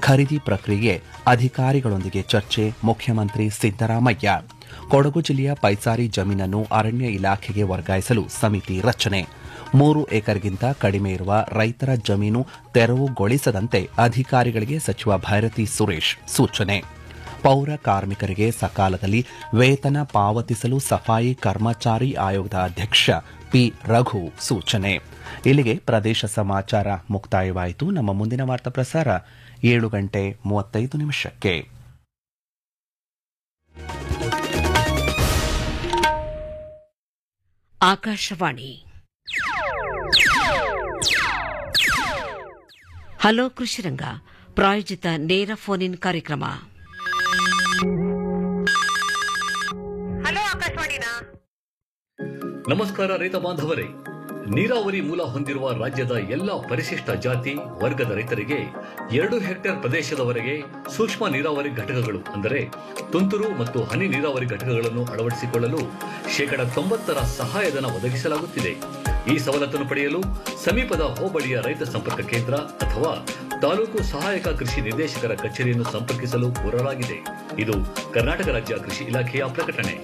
ಖರೀದಿ ಪ್ರಕ್ರಿಯೆ ಅಧಿಕಾರಿಗಳೊಂದಿಗೆ ಚರ್ಚೆ ಮುಖ್ಯಮಂತ್ರಿ ಸಿದ್ದರಾಮಯ್ಯ ಕೊಡಗು ಜಿಲ್ಲೆಯ ಪೈಸಾರಿ ಜಮೀನನ್ನು ಅರಣ್ಯ ಇಲಾಖೆಗೆ ವರ್ಗಾಯಿಸಲು ಸಮಿತಿ ರಚನೆ ಮೂರು ಎಕರೆಗಿಂತ ಕಡಿಮೆ ಇರುವ ರೈತರ ಜಮೀನು ತೆರವುಗೊಳಿಸದಂತೆ ಅಧಿಕಾರಿಗಳಿಗೆ ಸಚಿವ ಭೈರತಿ ಸುರೇಶ್ ಸೂಚನೆ ಪೌರ ಕಾರ್ಮಿಕರಿಗೆ ಸಕಾಲದಲ್ಲಿ ವೇತನ ಪಾವತಿಸಲು ಸಫಾಯಿ ಕರ್ಮಚಾರಿ ಆಯೋಗದ ಅಧ್ಯಕ್ಷ ಪಿ ರಘು ಸೂಚನೆ ಇಲ್ಲಿಗೆ ಪ್ರದೇಶ ಸಮಾಚಾರ ಮುಕ್ತಾಯವಾಯಿತು ನಮ್ಮ ಮುಂದಿನ ವಾರ್ತಾ ಪ್ರಸಾರ ಏಳು ಗಂಟೆ ಮೂವತ್ತೈದು ನಿಮಿಷಕ್ಕೆ ಆಕಾಶವಾಣಿ ಹಲೋ ಕೃಷಿರಂಗ ಪ್ರಾಯೋಜಿತ ನೇರ ಫೋನ್ ಇನ್ ಕಾರ್ಯಕ್ರಮ ಹಲೋ ಆಕಾಶವಾಣಿನಾ ನಮಸ್ಕಾರ ರೈತ ಬಾಂಧವರೇ ನೀರಾವರಿ ಮೂಲ ಹೊಂದಿರುವ ರಾಜ್ಯದ ಎಲ್ಲ ಪರಿಶಿಷ್ಟ ಜಾತಿ ವರ್ಗದ ರೈತರಿಗೆ ಎರಡು ಹೆಕ್ಟೇರ್ ಪ್ರದೇಶದವರೆಗೆ ಸೂಕ್ಷ್ಮ ನೀರಾವರಿ ಘಟಕಗಳು ಅಂದರೆ ತುಂತುರು ಮತ್ತು ಹನಿ ನೀರಾವರಿ ಘಟಕಗಳನ್ನು ಅಳವಡಿಸಿಕೊಳ್ಳಲು ಶೇಕಡ ತೊಂಬತ್ತರ ಸಹಾಯಧನ ಒದಗಿಸಲಾಗುತ್ತಿದೆ ಈ ಸವಲತ್ತನ್ನು ಪಡೆಯಲು ಸಮೀಪದ ಹೋಬಳಿಯ ರೈತ ಸಂಪರ್ಕ ಕೇಂದ್ರ ಅಥವಾ ತಾಲೂಕು ಸಹಾಯಕ ಕೃಷಿ ನಿರ್ದೇಶಕರ ಕಚೇರಿಯನ್ನು ಸಂಪರ್ಕಿಸಲು ಕೋರಲಾಗಿದೆ ಇದು ಕರ್ನಾಟಕ ರಾಜ್ಯ ಕೃಷಿ ಇಲಾಖೆಯ ಪ್ರಕಟಣೆ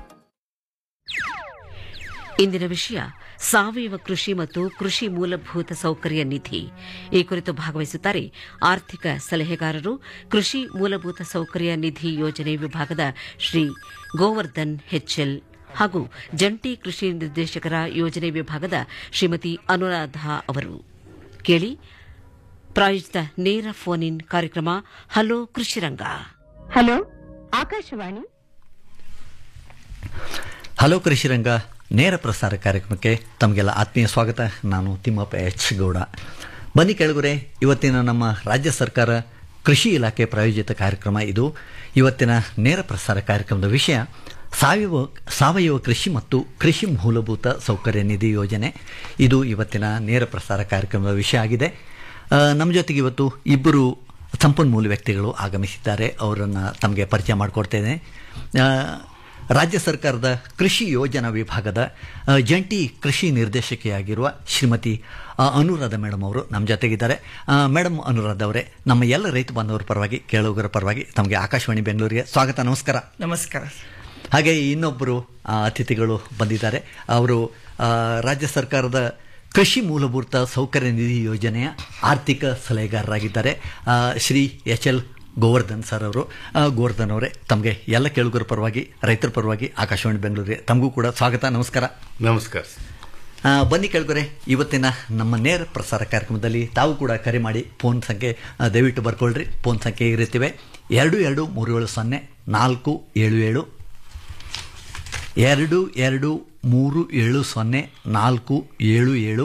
ಇಂದಿನ ವಿಷಯ ಸಾವಯವ ಕೃಷಿ ಮತ್ತು ಕೃಷಿ ಮೂಲಭೂತ ಸೌಕರ್ಯ ನಿಧಿ ಈ ಕುರಿತು ಭಾಗವಹಿಸುತ್ತಾರೆ ಆರ್ಥಿಕ ಸಲಹೆಗಾರರು ಕೃಷಿ ಮೂಲಭೂತ ಸೌಕರ್ಯ ನಿಧಿ ಯೋಜನೆ ವಿಭಾಗದ ಶ್ರೀ ಗೋವರ್ಧನ್ ಹೆಚ್ಎಲ್ ಹಾಗೂ ಜಂಟಿ ಕೃಷಿ ನಿರ್ದೇಶಕರ ಯೋಜನೆ ವಿಭಾಗದ ಶ್ರೀಮತಿ ಅನುರಾಧ ಅವರು ಕೇಳಿ ಪ್ರಾಯೋಜಿತ ನೇರ ಫೋನ್ ಇನ್ ಕಾರ್ಯಕ್ರಮ ಹಲೋ ಕೃಷಿರಂಗ ಹಲೋ ಆಕಾಶವಾಣಿ ಹಲೋ ಕೃಷಿರಂಗ ನೇರ ಪ್ರಸಾರ ಕಾರ್ಯಕ್ರಮಕ್ಕೆ ತಮಗೆಲ್ಲ ಆತ್ಮೀಯ ಸ್ವಾಗತ ನಾನು ತಿಮ್ಮಪ್ಪ ಎಚ್ ಗೌಡ ಬನ್ನಿ ಕೆಳಗುರೆ ಇವತ್ತಿನ ನಮ್ಮ ರಾಜ್ಯ ಸರ್ಕಾರ ಕೃಷಿ ಇಲಾಖೆ ಪ್ರಾಯೋಜಿತ ಕಾರ್ಯಕ್ರಮ ಇದು ಇವತ್ತಿನ ನೇರ ಪ್ರಸಾರ ಕಾರ್ಯಕ್ರಮದ ವಿಷಯ ಸಾವಯವ ಸಾವಯವ ಕೃಷಿ ಮತ್ತು ಕೃಷಿ ಮೂಲಭೂತ ಸೌಕರ್ಯ ನಿಧಿ ಯೋಜನೆ ಇದು ಇವತ್ತಿನ ನೇರ ಪ್ರಸಾರ ಕಾರ್ಯಕ್ರಮದ ವಿಷಯ ಆಗಿದೆ ಆ, ನಮ್ಮ ಜೊತೆಗೆ ಇವತ್ತು ಇಬ್ಬರು ಸಂಪನ್ಮೂಲ ವ್ಯಕ್ತಿಗಳು ಆಗಮಿಸಿದ್ದಾರೆ ಅವರನ್ನು ತಮಗೆ ಪರಿಚಯ ಮಾಡಿಕೊಡ್ತೇನೆ ಆ, ರಾಜ್ಯ ಸರ್ಕಾರದ ಕೃಷಿ ಯೋಜನಾ ವಿಭಾಗದ ಆ, ಜಂಟಿ ಕೃಷಿ ನಿರ್ದೇಶಕಿಯಾಗಿರುವ ಶ್ರೀಮತಿ ಆ, ಅನುರಾಧ ಮೇಡಮ್ ಅವರು ನಮ್ಮ ಜೊತೆಗಿದ್ದಾರೆ ಆ, ಮೇಡಮ್ ಅನುರಾಧ ಅವರೇ ನಮ್ಮ ಎಲ್ಲ ರೈತ ಬಾಂಧವರ ಪರವಾಗಿ ಕೇಳುಗರ ಪರವಾಗಿ ತಮಗೆ ಆಕಾಶವಾಣಿ ಬೆಂಗಳೂರಿಗೆ ಸ್ವಾಗತ ನಮಸ್ಕಾರ ನಮಸ್ಕಾರ ಹಾಗೆ ಇನ್ನೊಬ್ಬರು ಆ, ಅತಿಥಿಗಳು ಬಂದಿದ್ದಾರೆ ಅವರು ಆ, ರಾಜ್ಯ ಸರ್ಕಾರದ ಕೃಷಿ ಮೂಲಭೂತ ಸೌಕರ್ಯ ನಿಧಿ ಯೋಜನೆಯ ಆರ್ಥಿಕ ಸಲಹೆಗಾರರಾಗಿದ್ದಾರೆ ಆ, Shri H L Govardhan sir ಅವರು ಆ, ಗೋವರ್ಧನ್ ಅವರೇ ತಮಗೆ ಎಲ್ಲ ಕೇಳುಗರ ಪರವಾಗಿ ರೈತರ ಪರವಾಗಿ ಆಕಾಶವಾಣಿ ಬೆಂಗಳೂರಿಗೆ ತಮಗೂ ಕೂಡ ಸ್ವಾಗತ ನಮಸ್ಕಾರ ನಮಸ್ಕಾರ ಆ, ಬನ್ನಿ ಕೇಳಿದ್ರೆ ಇವತ್ತಿನ ನಮ್ಮ ನೇರ ಪ್ರಸಾರ ಕಾರ್ಯಕ್ರಮದಲ್ಲಿ ತಾವು ಕೂಡ ಕರೆ ಮಾಡಿ ಫೋನ್ ಸಂಖ್ಯೆ ಆ, ದಯವಿಟ್ಟು ಬರ್ಕೊಳ್ರಿ ಫೋನ್ ಸಂಖ್ಯೆ ಇರುತ್ತವೆ ಎರಡು ಎರಡು ಮೂರು ಏಳು ಸೊನ್ನೆ ನಾಲ್ಕು ಏಳು ಏಳು ಎರಡು ಎರಡು ಮೂರು ಏಳು ಸೊನ್ನೆ ನಾಲ್ಕು ಏಳು ಏಳು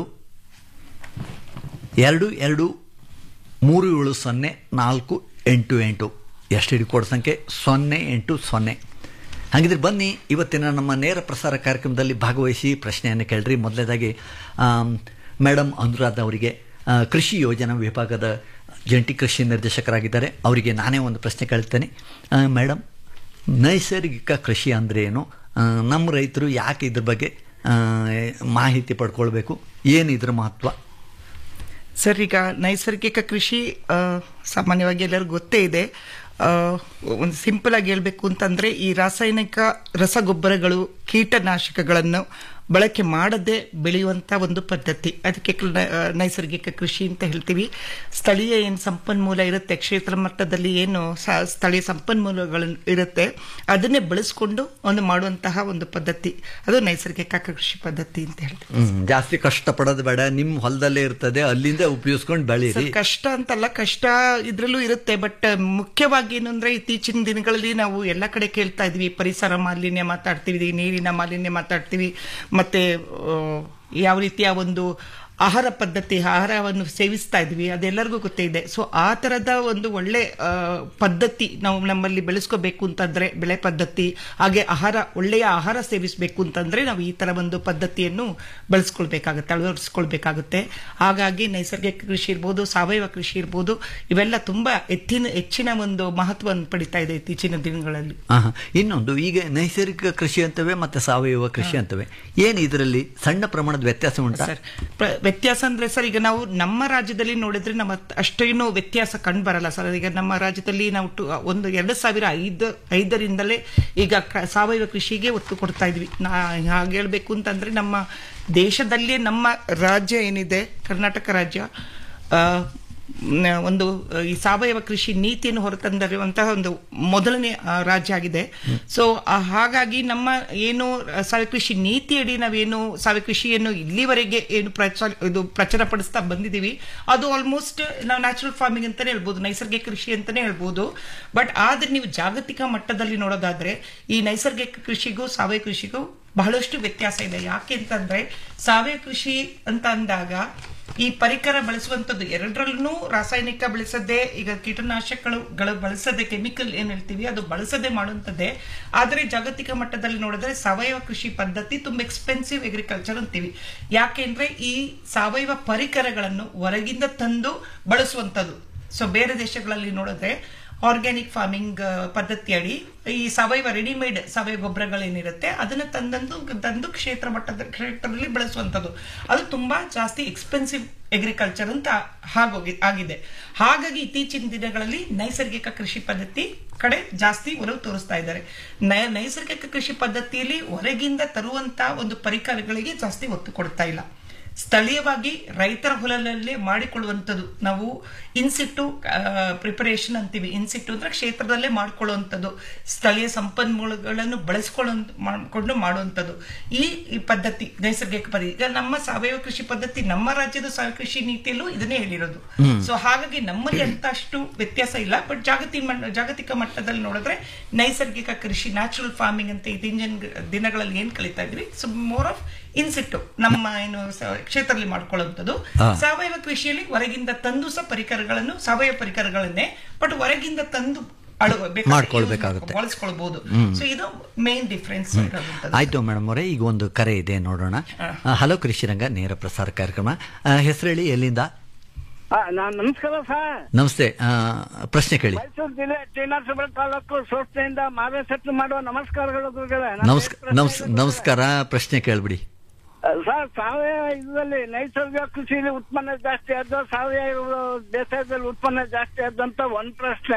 ಎರಡು ಎರಡು ಮೂರು ಏಳು ಸೊನ್ನೆ ನಾಲ್ಕು ಎಂಟು ಎಂಟು ಎಷ್ಟು ಹಿಡಿ ಕೋಡ್ ಸಂಖ್ಯೆ ಸೊನ್ನೆ ಎಂಟು ಸೊನ್ನೆ ಹಾಗಿದ್ರೆ ಬನ್ನಿ ಇವತ್ತಿನ ನಮ್ಮ ನೇರ ಪ್ರಸಾರ ಕಾರ್ಯಕ್ರಮದಲ್ಲಿ ಭಾಗವಹಿಸಿ ಪ್ರಶ್ನೆಯನ್ನು ಕೇಳ್ರಿ ಮೊದಲನೇದಾಗಿ ಮೇಡಮ್ ಅನುರಾಧ ಅವರಿಗೆ ಆ, ಕೃಷಿ ಯೋಜನಾ ವಿಭಾಗದ ಜಂಟಿ ಕೃಷಿ ನಿರ್ದೇಶಕರಾಗಿದ್ದಾರೆ ಅವರಿಗೆ ನಾನೇ ಒಂದು ಪ್ರಶ್ನೆ ಕೇಳ್ತೇನೆ ಆ, ಮೇಡಮ್ ನೈಸರ್ಗಿಕ ಕೃಷಿ ಅಂದರೆ ಏನು ಆ, ನಮ್ಮ ರೈತರು ಯಾಕೆ ಇದ್ರ ಬಗ್ಗೆ ಆ, ಮಾಹಿತಿ ಪಡ್ಕೊಳ್ಬೇಕು ಏನು ಇದ್ರ ಮಹತ್ವ ಸರ್ ಈಗ ನೈಸರ್ಗಿಕ ಕೃಷಿ ಆ, ಸಾಮಾನ್ಯವಾಗಿ ಎಲ್ಲರಿಗೂ ಗೊತ್ತೇ ಇದೆ ಆ, ಒಂದು ಸಿಂಪಲ್ ಆಗಿ ಹೇಳ್ಬೇಕು ಅಂತಂದ್ರೆ ಈ ರಾಸಾಯನಿಕ ರಸಗೊಬ್ಬರಗಳು ಕೀಟನಾಶಕಗಳನ್ನು ಬಳಕೆ ಮಾಡದೆ ಬೆಳೆಯುವಂತ ಒಂದು ಪದ್ಧತಿ ಅದಕ್ಕೆ ಕ- ನ- ಆ, ನೈಸರ್ಗಿಕ ಕೃಷಿ ಅಂತ ಹೇಳ್ತೀವಿ ಸ್ಥಳೀಯ ಏನು ಸಂಪನ್ಮೂಲ ಇರುತ್ತೆ ಕ್ಷೇತ್ರ ಮಟ್ಟದಲ್ಲಿ ಏನು ಸ- ಸ್ಥಳೀಯ ಸಂಪನ್ಮೂಲಗಳು ಇರುತ್ತೆ ಅದನ್ನೇ ಬಳಸ್ಕೊಂಡು ಒಂದು ಮಾಡುವಂತಹ ಒಂದು ಪದ್ಧತಿ ಅದು ನೈಸರ್ಗಿಕ ಕೃಷಿ ಪದ್ಧತಿ ಅಂತ ಹೇಳ್ತೀವಿ ಹ್ಮ್, ಜಾಸ್ತಿ ಕಷ್ಟಪಡೋದು ಬೇಡ ನಿಮ್ಮ ಹೊಲದಲ್ಲೇ ಇರ್ತದೆ ಅಲ್ಲಿಂದ ಉಪಯೋಗಿಸ್ಕೊಂಡು ಬೆಳೀರಿ ಸರ್, ಕಷ್ಟ ಅಂತಲ್ಲ ಕಷ್ಟ ಇದ್ರಲ್ಲೂ ಇರುತ್ತೆ ಬಟ್ ಮುಖ್ಯವಾಗಿ ಏನು ಅಂದ್ರೆ ಇತ್ತೀಚಿನ ದಿನಗಳಲ್ಲಿ ನಾವು ಎಲ್ಲ ಕಡೆ ಕೇಳ್ತಾ ಇದ್ವಿ ಪರಿಸರ ಮಾಲಿನ್ಯ ಮಾತಾಡ್ತೀವಿ ನೀರಿನ ಮಾಲಿನ್ಯ ಮಾತಾಡ್ತೀವಿ ಮತ್ತೆ ಆ, ಯಾವ ರೀತಿಯ ಒಂದು ಆಹಾರ ಪದ್ಧತಿ ಆಹಾರವನ್ನು ಸೇವಿಸ್ತಾ ಇದ್ವಿ ಅದೆಲ್ಲರಿಗೂ ಗೊತ್ತೇ ಇದೆ ಸೊ ಆ ತರದ ಒಂದು ಒಳ್ಳೆ ಆ, ಪದ್ಧತಿ ನಾವು ನಮ್ಮಲ್ಲಿ ಬೆಳೆಸ್ಕೋಬೇಕು ಅಂತಂದ್ರೆ ಬೆಳೆ ಪದ್ಧತಿ ಹಾಗೆ ಆಹಾರ ಒಳ್ಳೆಯ ಆಹಾರ ಸೇವಿಸಬೇಕು ಅಂತಂದ್ರೆ ನಾವು ಈ ತರ ಒಂದು ಪದ್ಧತಿಯನ್ನು ಬಳಸ್ಕೊಳ್ಬೇಕಾಗುತ್ತೆ ಅಳವಡಿಸ್ಕೊಳ್ಬೇಕಾಗುತ್ತೆ ಹಾಗಾಗಿ ನೈಸರ್ಗಿಕ ಕೃಷಿ ಇರ್ಬೋದು ಸಾವಯವ ಕೃಷಿ ಇರ್ಬೋದು ಇವೆಲ್ಲ ತುಂಬಾ ಹೆಚ್ಚಿನ ಹೆಚ್ಚಿನ ಒಂದು ಮಹತ್ವವನ್ನು ಪಡಿತಾ ಇದೆ ಇತ್ತೀಚಿನ ದಿನಗಳಲ್ಲಿ ಆಹಾ. ಇನ್ನೊಂದು ಈಗ ನೈಸರ್ಗಿಕ ಕೃಷಿ ಅಂತವೆ ಮತ್ತೆ ಸಾವಯವ ಕೃಷಿ ಅಂತವೆ ಏನು ಇದರಲ್ಲಿ ಸಣ್ಣ ಪ್ರಮಾಣದ ವ್ಯತ್ಯಾಸ ಉಂಟಾ ಸರ್ ಪ್ರ- ವ್ಯತ್ಯಾಸ ಅಂದ್ರೆ ಸರ್ ಈಗ ನಾವು ನಮ್ಮ ರಾಜ್ಯದಲ್ಲಿ ನೋಡಿದ್ರೆ ನಮ್ಮ ಅಷ್ಟೇನು ವ್ಯತ್ಯಾಸ ಕಂಡು ಬರಲ್ಲ ಸರ್ ಈಗ ನಮ್ಮ ರಾಜ್ಯದಲ್ಲಿ ನಾವು ಟು- ಒಂದು ಎರಡು ಸಾವಿರ ಐದು ಐದರಿಂದಲೇ ಈಗ ಕ- ಸಾವಯವ ಕೃಷಿಗೆ ಒತ್ತು ಕೊಡ್ತಾ ಇದ್ವಿ ನಾ ಹಾಗೆ ಹೇಳ್ಬೇಕು ಅಂತಂದ್ರೆ ನಮ್ಮ ದೇಶದಲ್ಲೇ ನಮ್ಮ ರಾಜ್ಯ ಏನಿದೆ ಕರ್ನಾಟಕ ರಾಜ್ಯ ಆ, ಮ್, ಒಂದು ಆ, ಈ ಸಾವಯವ ಕೃಷಿ ನೀತಿಯನ್ನು ಹೊರತಂದಿರುವಂತಹ ಒಂದು ಮೊದಲನೇ ಆ, ರಾಜ್ಯ ಆಗಿದೆ ಸೊ ಹಾಗಾಗಿ ನಮ್ಮ ಏನು ಆ, ಸಾವಯವ ಕೃಷಿ ನೀತಿಯಡಿ ನಾವೇನು ಸಾವಯವ ಕೃಷಿಯನ್ನು ಇಲ್ಲಿವರೆಗೆ ಏನು ಪ್ರಚಾರ ಇದು ಪ್ರಚಾರ ಪಡಿಸ್ತಾ ಬಂದಿದ್ದೀವಿ ಅದು ಆಲ್ಮೋಸ್ಟ್ ನಾವು ನ್ಯಾಚುರಲ್ ಫಾರ್ಮಿಂಗ್ ಅಂತಾನೆ ಹೇಳ್ಬೋದು ನೈಸರ್ಗಿಕ ಕೃಷಿ ಅಂತಾನೆ ಹೇಳ್ಬೋದು ಬಟ್ ಆದ್ರೆ ನೀವು ಜಾಗತಿಕ ಮಟ್ಟದಲ್ಲಿ ನೋಡೋದಾದ್ರೆ ಈ ನೈಸರ್ಗಿಕ ಕೃಷಿಗೂ ಸಾವಯವ ಕೃಷಿಗೂ ಬಹಳಷ್ಟು ವ್ಯತ್ಯಾಸ ಇದೆ ಯಾಕೆ ಅಂತಂದ್ರೆ ಸಾವಯವ ಕೃಷಿ ಅಂತ ಅಂದಾಗ ಈ ಪರಿಕರ ಬಳಸುವಂತದ್ದು ಎರಡರಲ್ಲೂ ರಾಸಾಯನಿಕ ಬಳಸದೆ ಈಗ ಕೀಟನಾಶಕಗಳು ಗಳು ಬಳಸದೆ ಕೆಮಿಕಲ್ ಏನ್ ಹೇಳ್ತೀವಿ ಅದು ಬಳಸದೆ ಮಾಡುವಂತದ್ದೇ ಆದ್ರೆ ಜಾಗತಿಕ ಮಟ್ಟದಲ್ಲಿ ನೋಡಿದ್ರೆ ಸಾವಯವ ಕೃಷಿ ಪದ್ಧತಿ ತುಂಬಾ ಎಕ್ಸ್ಪೆನ್ಸಿವ್ ಅಗ್ರಿಕಲ್ಚರ್ ಅಂತೀವಿ ಯಾಕೆಂದ್ರೆ ಈ ಸಾವಯವ ಪರಿಕರಗಳನ್ನು ಹೊರಗಿಂದ ತಂದು ಬಳಸುವಂತದ್ದು ಸೊ ಬೇರೆ ದೇಶಗಳಲ್ಲಿ ನೋಡಿದ್ರೆ ಆರ್ಗ್ಯಾನಿಕ್ ಫಾರ್ಮಿಂಗ್ ಪದ್ಧತಿ ಅಡಿ ಈ ಸಾವಯವ ರೆಡಿಮೇಡ್ ಸಾವಯವ ಗೊಬ್ಬರಗಳೇನಿರುತ್ತೆ ಅದನ್ನ ತಂದಂದು ತಂದು ಕ್ಷೇತ್ರ ಮಟ್ಟದ ಕ್ಷೇತ್ರದಲ್ಲಿ ಬಳಸುವಂಥದ್ದು ಅದು ತುಂಬಾ ಜಾಸ್ತಿ ಎಕ್ಸ್ಪೆನ್ಸಿವ್ ಅಗ್ರಿಕಲ್ಚರ್ ಅಂತ ಹಾಗೋಗಿ ಆಗಿದೆ ಹಾಗಾಗಿ ಇತ್ತೀಚಿನ ದಿನಗಳಲ್ಲಿ ನೈಸರ್ಗಿಕ ಕೃಷಿ ಪದ್ಧತಿ ಕಡೆ ಜಾಸ್ತಿ ಒಲವು ತೋರಿಸ್ತಾ ಇದ್ದಾರೆ ನೈ- ನೈಸರ್ಗಿಕ ಕೃಷಿ ಪದ್ಧತಿಯಲ್ಲಿ ಹೊರಗಿಂದ ತರುವಂತ ಒಂದು ಪರಿಕರಗಳಿಗೆ ಜಾಸ್ತಿ ಒತ್ತು ಕೊಡ್ತಾ ಇಲ್ಲ ಸ್ಥಳೀಯವಾಗಿ ರೈತರ ಹೊಲದಲ್ಲೇ ಮಾಡಿಕೊಳ್ಳುವಂಥದ್ದು ನಾವು ಇನ್ಸಿಟ್ಟು ಪ್ರಿಪರೇಷನ್ ಅಂತೀವಿ ಇನ್ಸಿಟ್ಟು ಅಂದ್ರೆ ಕ್ಷೇತ್ರದಲ್ಲೇ ಮಾಡ್ಕೊಳ್ಳುವಂಥದ್ದು ಸ್ಥಳೀಯ ಸಂಪನ್ಮೂಲಗಳನ್ನು ಬಳಸ್ಕೊಳ್ಳೋ ಮಾಡಿಕೊಂಡು ಮಾಡುವಂಥದ್ದು ಈ ಈ ಪದ್ಧತಿ ನೈಸರ್ಗಿಕ ಪದ್ಧತಿ ಈಗ ನಮ್ಮ ಸಾವಯವ ಕೃಷಿ ಪದ್ಧತಿ ನಮ್ಮ ರಾಜ್ಯದ ಸಾವಯವ ಕೃಷಿ ನೀತಿಯಲ್ಲೂ ಇದನ್ನೇ ಹೇಳಿರೋದು ಸೊ ಹಾಗಾಗಿ ನಮ್ಮಲ್ಲಿ ಅಂತ ಅಷ್ಟು ವ್ಯತ್ಯಾಸ ಇಲ್ಲ ಬಟ್ ಜಾಗತಿಕ ಮಟ್ಟ- ಜಾಗತಿಕ ಮಟ್ಟದಲ್ಲಿ ನೋಡಿದ್ರೆ ನೈಸರ್ಗಿಕ ಕೃಷಿ ನ್ಯಾಚುರಲ್ ಫಾರ್ಮಿಂಗ್ ಅಂತ ಇತ್ತೀಚಿನ ದಿನಗಳಲ್ಲಿ ಏನ್ ಕಲಿತಾ ಇದ್ವಿ ಸೊ ಮೋರ್ ಆಫ್ ಇನ್ಸಿಟ್ಟು ನಮ್ಮ ಏನು ಸ- ಕ್ಷೇತ್ರದಲ್ಲಿ ಮಾಡ್ಕೊಳ್ಳುವಂಥದ್ದು ಸಾವಯವ ಕೃಷಿಯಲ್ಲಿ ಹೊರಗಿಂದ ತಂದು ಸಹ ಪರಿಕರಗಳನ್ನು ಸಾವಯವ ಪರಿಕರಗಳನ್ನೇ ಬಟ್ ಹೊರಗಿಂದ ತಂದು ಅಳು ಬೇಕಾದ್ರೆ ಮಾಡ್ಕೊಳ್ಬೇಕಾಗುತ್ತೆ. use ಮಾಡ್ಕೊ- ಬಳಸ್ಕೊಳ್ಬಹುದು ಸೊ ಇದು ಮೇನ್ ಡಿಫ್ರೆನ್ಸ್ ಆಯ್ತು ಮೇಡಮ್ ಅವರೇ ಈಗ ಒಂದು ಕರೆ ಇದೆ ನೋಡೋಣ ಆ, ಹಲೋ ಕೃಷಿರಂಗ ನೇರ ಪ್ರಸಾರ ಕಾರ್ಯಕ್ರಮ ಆ, ಹೆಸರು ಹೇಳಿ ಎಲ್ಲಿಂದ ಆ, ನಾನ್ ನಮಸ್ಕಾರ ಸರ್ ನಮಸ್ತೆ ಆ, ಪ್ರಶ್ನೆ ಕೇಳಿ ಮೈಸೂರು ಜಿಲ್ಲೆ ಟಿ ನರಸೀಪುರ ತಾಲೂಕು ಸಂಸ್ಥೆಯಿಂದ ಮಾವೇ ಸೆಟ್ಲ್ ಮಾಡುವ ನಮಸ್ಕಾರಗಳು ಗುರುಗಳೇ. ನನ್ನ ನಮಸ್ಕಾರ ಪ್ರಶ್ನೆ ನಮಸ್ ಗುರುಗಳೇ. ನಮಸ್ಕಾರ ಪ್ರಶ್ನೆ ಕೇಳ್ಬಿಡಿ ಆ, ಸರ್ ಸಾವಯವ ಇದರಲ್ಲಿ ನೈಸರ್ಗಿಕ ಕೃಷಿಯಲ್ಲಿ ಉತ್ಪನ್ನ ಜಾಸ್ತಿ ಆದ ಸಾವಯವ ಬೇಸಾಯದಲ್ಲಿ ಉತ್ಪನ್ನ ಜಾಸ್ತಿ ಆದಂತ ಒಂದ್ ಪ್ರಶ್ನೆ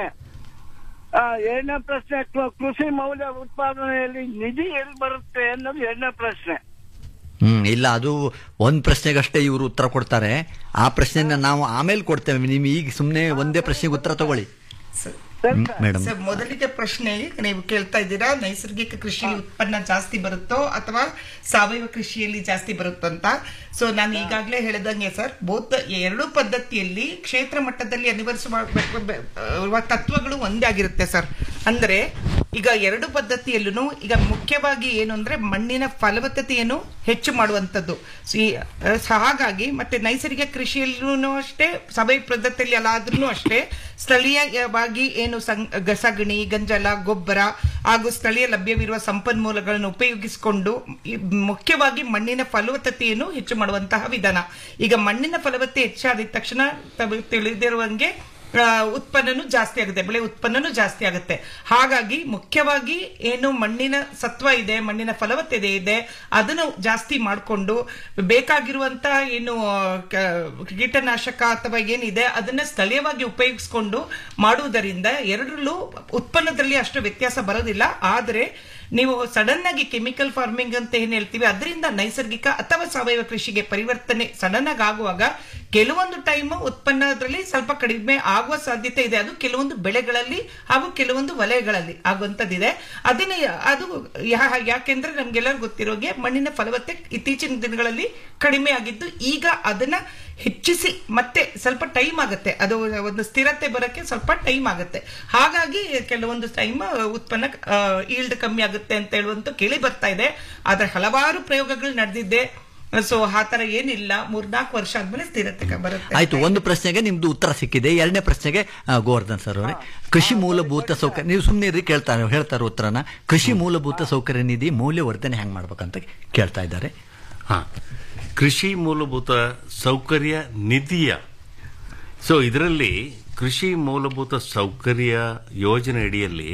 ಆ, ಎರಡನೇ ಪ್ರಶ್ನೆ ಕೃ- ಕೃಷಿ ಮೌಲ್ಯ ಉತ್ಪಾದನೆಯಲ್ಲಿ ನಿಧಿ ಎಲ್ಲಿ ಬರುತ್ತೆ ಅನ್ನೋದು ಎರಡನೇ ಪ್ರಶ್ನೆ ಹ್ಮ್ ಇಲ್ಲ ಅದು ಒಂದ್ ಪ್ರಶ್ನೆಗಷ್ಟೇ ಇವರು ಉತ್ತರ ಕೊಡ್ತಾರೆ ಆ ಪ್ರಶ್ನೆನ ನಾವು ಆಮೇಲೆ ಕೊಡ್ತೇವೆ ನಿಮ್ ಈಗ ಸುಮ್ನೆ ಒಂದೇ ಪ್ರಶ್ನೆಗೆ ಉತ್ತರ ತಗೊಳ್ಳಿ ಸರ್ ಮೇಡಮ್ ಸರ್ ಮೊದಲಿಗೆ ಪ್ರಶ್ನೆ ನೀವು ಕೇಳ್ತಾ ಇದ್ದೀರಾ ನೈಸರ್ಗಿಕ ಕೃಷಿ ಉತ್ಪನ್ನ ಜಾಸ್ತಿ ಬರುತ್ತೋ ಅಥವಾ ಸಾವಯವ ಕೃಷಿಯಲ್ಲಿ ಜಾಸ್ತಿ ಬರುತ್ತೋ ಅಂತ ಸೊ ನಾನು ಈಗಾಗಲೇ ಹೇಳಿದಂಗೆ ಸರ್ ಬೋತ್ ಎರಡೂ ಪದ್ಧತಿಯಲ್ಲಿ ಕ್ಷೇತ್ರ ಮಟ್ಟದಲ್ಲಿ ಅನಿವರಿಸುವ ಬೆ- ಬೆ- ಆ, ತತ್ವಗಳು ಒಂದೇ ಆಗಿರುತ್ತೆ ಸರ್ ಅಂದ್ರೆ ಈಗ ಎರಡು ಪದ್ಧತಿಯಲ್ಲೂ ಈಗ ಮುಖ್ಯವಾಗಿ ಏನು ಅಂದ್ರೆ ಮಣ್ಣಿನ ಫಲವತ್ತತೆಯನ್ನು ಹೆಚ್ಚು ಮಾಡುವಂಥದ್ದು ಸೊ ಈ, ಆ, ಸ- ಹಾಗಾಗಿ ಮತ್ತೆ ನೈಸರ್ಗಿಕ ಕೃಷಿಯಲ್ಲೂ ಅಷ್ಟೇ ಸಾವಯವ ಪದ್ಧತಿಯಲ್ಲಿ ಅಲ್ಲಾದ್ರೂ ಅಷ್ಟೇ ಸ್ಥಳೀಯವಾಗಿ ಏನು ಸಂ- ಗ- ಸಗಣಿ ಗಂಜಲ ಗೊಬ್ಬರ ಹಾಗೂ ಸ್ಥಳೀಯ ಲಭ್ಯವಿರುವ ಸಂಪನ್ಮೂಲಗಳನ್ನು ಉಪಯೋಗಿಸಿಕೊಂಡು ಈ ಮುಖ್ಯವಾಗಿ ಮಣ್ಣಿನ ಫಲವತ್ತತೆಯನ್ನು ಹೆಚ್ಚು ಮಾಡುವಂತಹ ವಿಧಾನ ಈಗ ಮಣ್ಣಿನ ಫಲವತ್ತತೆ ಹೆಚ್ಚಾದ ತಕ್ಷಣ ತಮಗೆ ತಿಳಿದಿರುವಂಗೆ ಆ, ಉತ್ಪನ್ನನೂ ಜಾಸ್ತಿ ಆಗುತ್ತೆ ಬೆಳೆ ಉತ್ಪನ್ನನೂ ಜಾಸ್ತಿ ಆಗುತ್ತೆ ಹಾಗಾಗಿ ಮುಖ್ಯವಾಗಿ ಏನು ಮಣ್ಣಿನ ಸತ್ವ ಇದೆ ಮಣ್ಣಿನ ಫಲವತ್ತತೆ ಇದೆ ಅದನ್ನು ಜಾಸ್ತಿ ಮಾಡಿಕೊಂಡು ಬೇಕಾಗಿರುವಂತ ಏನು ಆ, ಕ- ಕೀಟನಾಶಕ ಅಥವಾ ಏನಿದೆ ಅದನ್ನ ಸ್ಥಳೀಯವಾಗಿ ಉಪಯೋಗಿಸಿಕೊಂಡು ಮಾಡುವುದರಿಂದ ಎರಡರಲ್ಲೂ ಉತ್ಪನ್ನದಲ್ಲಿ ಅಷ್ಟು ವ್ಯತ್ಯಾಸ ಬರೋದಿಲ್ಲ ಆದರೆ ನೀವು ಸಡನ್ ಆಗಿ ಕೆಮಿಕಲ್ ಫಾರ್ಮಿಂಗ್ ಅಂತ ಏನ್ ಹೇಳ್ತೀವಿ ಅದರಿಂದ ನೈಸರ್ಗಿಕ ಅಥವಾ ಸಾವಯವ ಕೃಷಿಗೆ ಪರಿವರ್ತನೆ ಸಡನ್ ಆಗಿ ಆಗುವಾಗ ಕೆಲವೊಂದು ಟೈಮ್ ಉತ್ಪನ್ನದಲ್ಲಿ ಸ್ವಲ್ಪ ಕಡಿಮೆ ಆಗುವ ಸಾಧ್ಯತೆ ಇದೆ ಅದು ಕೆಲವೊಂದು ಬೆಳೆಗಳಲ್ಲಿ ಹಾಗೂ ಕೆಲವೊಂದು ವಲಯಗಳಲ್ಲಿ ಆಗುವಂತದ್ದಿದೆ ಅದನ್ನೇ ಅದು ಯಾ- ಯಾಕೆಂದ್ರೆ ನಮ್ಗೆಲ್ಲರಿಗೂ ಗೊತ್ತಿರೋಗೆ ಮಣ್ಣಿನ ಫಲವತ್ತೆ ಇತ್ತೀಚಿನ ದಿನಗಳಲ್ಲಿ ಕಡಿಮೆ ಆಗಿದ್ದು ಈಗ ಅದನ್ನ ಹೆಚ್ಚಿಸಿ ಮತ್ತೆ ಸ್ವಲ್ಪ ಟೈಮ್ ಆಗುತ್ತೆ ಅದು ಒಂದು ಸ್ಥಿರತೆ ಬರಕ್ಕೆ ಸ್ವಲ್ಪ ಟೈಮ್ ಆಗುತ್ತೆ ಹಾಗಾಗಿ ಕೆಲವೊಂದು ಟೈಮ್ ಉತ್ಪನ್ನ ಈಲ್ಡ್ ಕಮ್ಮಿ ಆಗುತ್ತೆ ಅಂತ ಹೇಳುವಂತ ಕೇಳಿ ಬರ್ತಾ ಇದೆ ಆದ್ರೆ ಹಲವಾರು ಪ್ರಯೋಗಗಳು ನಡೆದಿದೆ ಸೊ ಆ ತರ ಏನಿಲ್ಲ ಮೂರ್ನಾಲ್ಕು ವರ್ಷ ಆದ್ಮೇಲೆ ಸ್ಥಿರತೆ ಕ- ಬರುತ್ತೆ ಆಯ್ತು ಒಂದು ಪ್ರಶ್ನೆಗೆ ನಿಮ್ದು ಉತ್ತರ ಸಿಕ್ಕಿದೆ ಎರಡನೇ ಪ್ರಶ್ನೆಗೆ ಆ, ಗೋವರ್ಧನ್ ಸರ್ ಅವರೇ ಕೃಷಿ ಮೂಲಭೂತ ಸೌಕರ್ಯ ನೀವು ಸುಮ್ಮನೆ ಇರ್ರಿ ಕೇಳ್ತಾರೆ ಹೇಳ್ತಾರೆ ಉತ್ತರನ ಕೃಷಿ ಮೂಲಭೂತ ಸೌಕರ್ಯ ನಿಧಿ ಮೌಲ್ಯವರ್ಧನೆ ಹೆಂಗ್ ಮಾಡ್ಬೇಕಂತ ಕೇಳ್ತಾ ಇದ್ದಾರೆ ಹಾ ಕೃಷಿ ಮೂಲಭೂತ ಸೌಕರ್ಯ ನಿಧಿಯ ಸೊ ಇದರಲ್ಲಿ ಕೃಷಿ ಮೂಲಭೂತ ಸೌಕರ್ಯ ಯೋಜನೆ ಅಡಿಯಲ್ಲಿ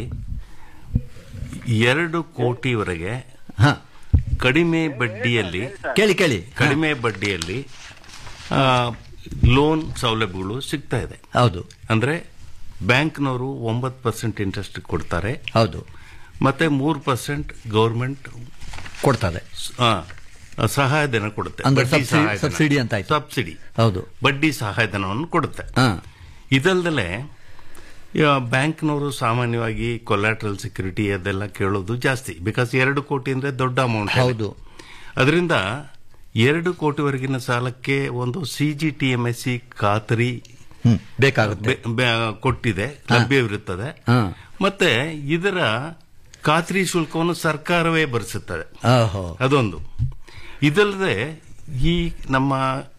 ಎರಡು ಕೋಟಿವರೆಗೆ ಹಾ ಕಡಿಮೆ ಬಡ್ಡಿಯಲ್ಲಿ ಕೇಳಿ ಕೇಳಿ ಕಡಿಮೆ ಬಡ್ಡಿಯಲ್ಲಿ ಲೋನ್ ಸೌಲಭ್ಯಗಳು ಸಿಗ್ತಾ ಇದೆ ಹೌದು ಅಂದ್ರೆ ಬ್ಯಾಂಕ್ನವರು ಒಂಬತ್ತು ಪರ್ಸೆಂಟ್ ಇಂಟ್ರೆಸ್ಟ್ ಕೊಡ್ತಾರೆ ಹೌದು ಮತ್ತೆ ಮೂರು ಪರ್ಸೆಂಟ್ ಗೌರ್ಮೆಂಟ್ ಕೊಡ್ತಾರೆ ಸಹಾಯಧನ ಕೊಡುತ್ತೆ ಅಂದ್ರೆ ಬಡ್ಡಿ ಸಬ್ಸಿಡಿ- ಸಹಾಯಧನ. ಸಬ್ಸಿಡಿ ಅಂತ ಆಯ್ತು. ಸಬ್ಸಿಡಿ ಹೌದು ಬಡ್ಡಿ ಸಹಾಯಧನವನ್ನು ಕೊಡುತ್ತೆ ಹಾ ಇದಲ್ದಲೆ ಬ್ಯಾಂಕ್ನವರು ಸಾಮಾನ್ಯವಾಗಿ ಕೊಲ್ಯಾಟ್ರಲ್ ಸೆಕ್ಯೂರಿಟಿ ಅದೆಲ್ಲ ಕೇಳೋದು ಜಾಸ್ತಿ ಬಿಕಾಸ್ ಎರಡು ಕೋಟಿ ಅಂದ್ರೆ ದೊಡ್ಡ ಅಮೌಂಟ್ ಹೌದು ಅದರಿಂದ ಎರಡು ಕೋಟಿವರೆಗಿನ ಸಾಲಕ್ಕೆ ಒಂದು C G T M S C ಖಾತರಿ ಹ್ಮ್ ಬೇಕಾಗುತ್ತೆ ಬೆ- ಬೆ- ಕೊಟ್ಟಿದೆ ಲಭ್ಯವಿರುತ್ತದೆ ಹಾ ಮತ್ತೆ ಇದರ ಖಾತ್ರಿ ಶುಲ್ಕವನ್ನು ಸರ್ಕಾರವೇ ಭರಿಸುತ್ತದೆ ಓಹೋ ಅದೊಂದು ಇದಲ್ಲದೆ ಈ ನಮ್ಮ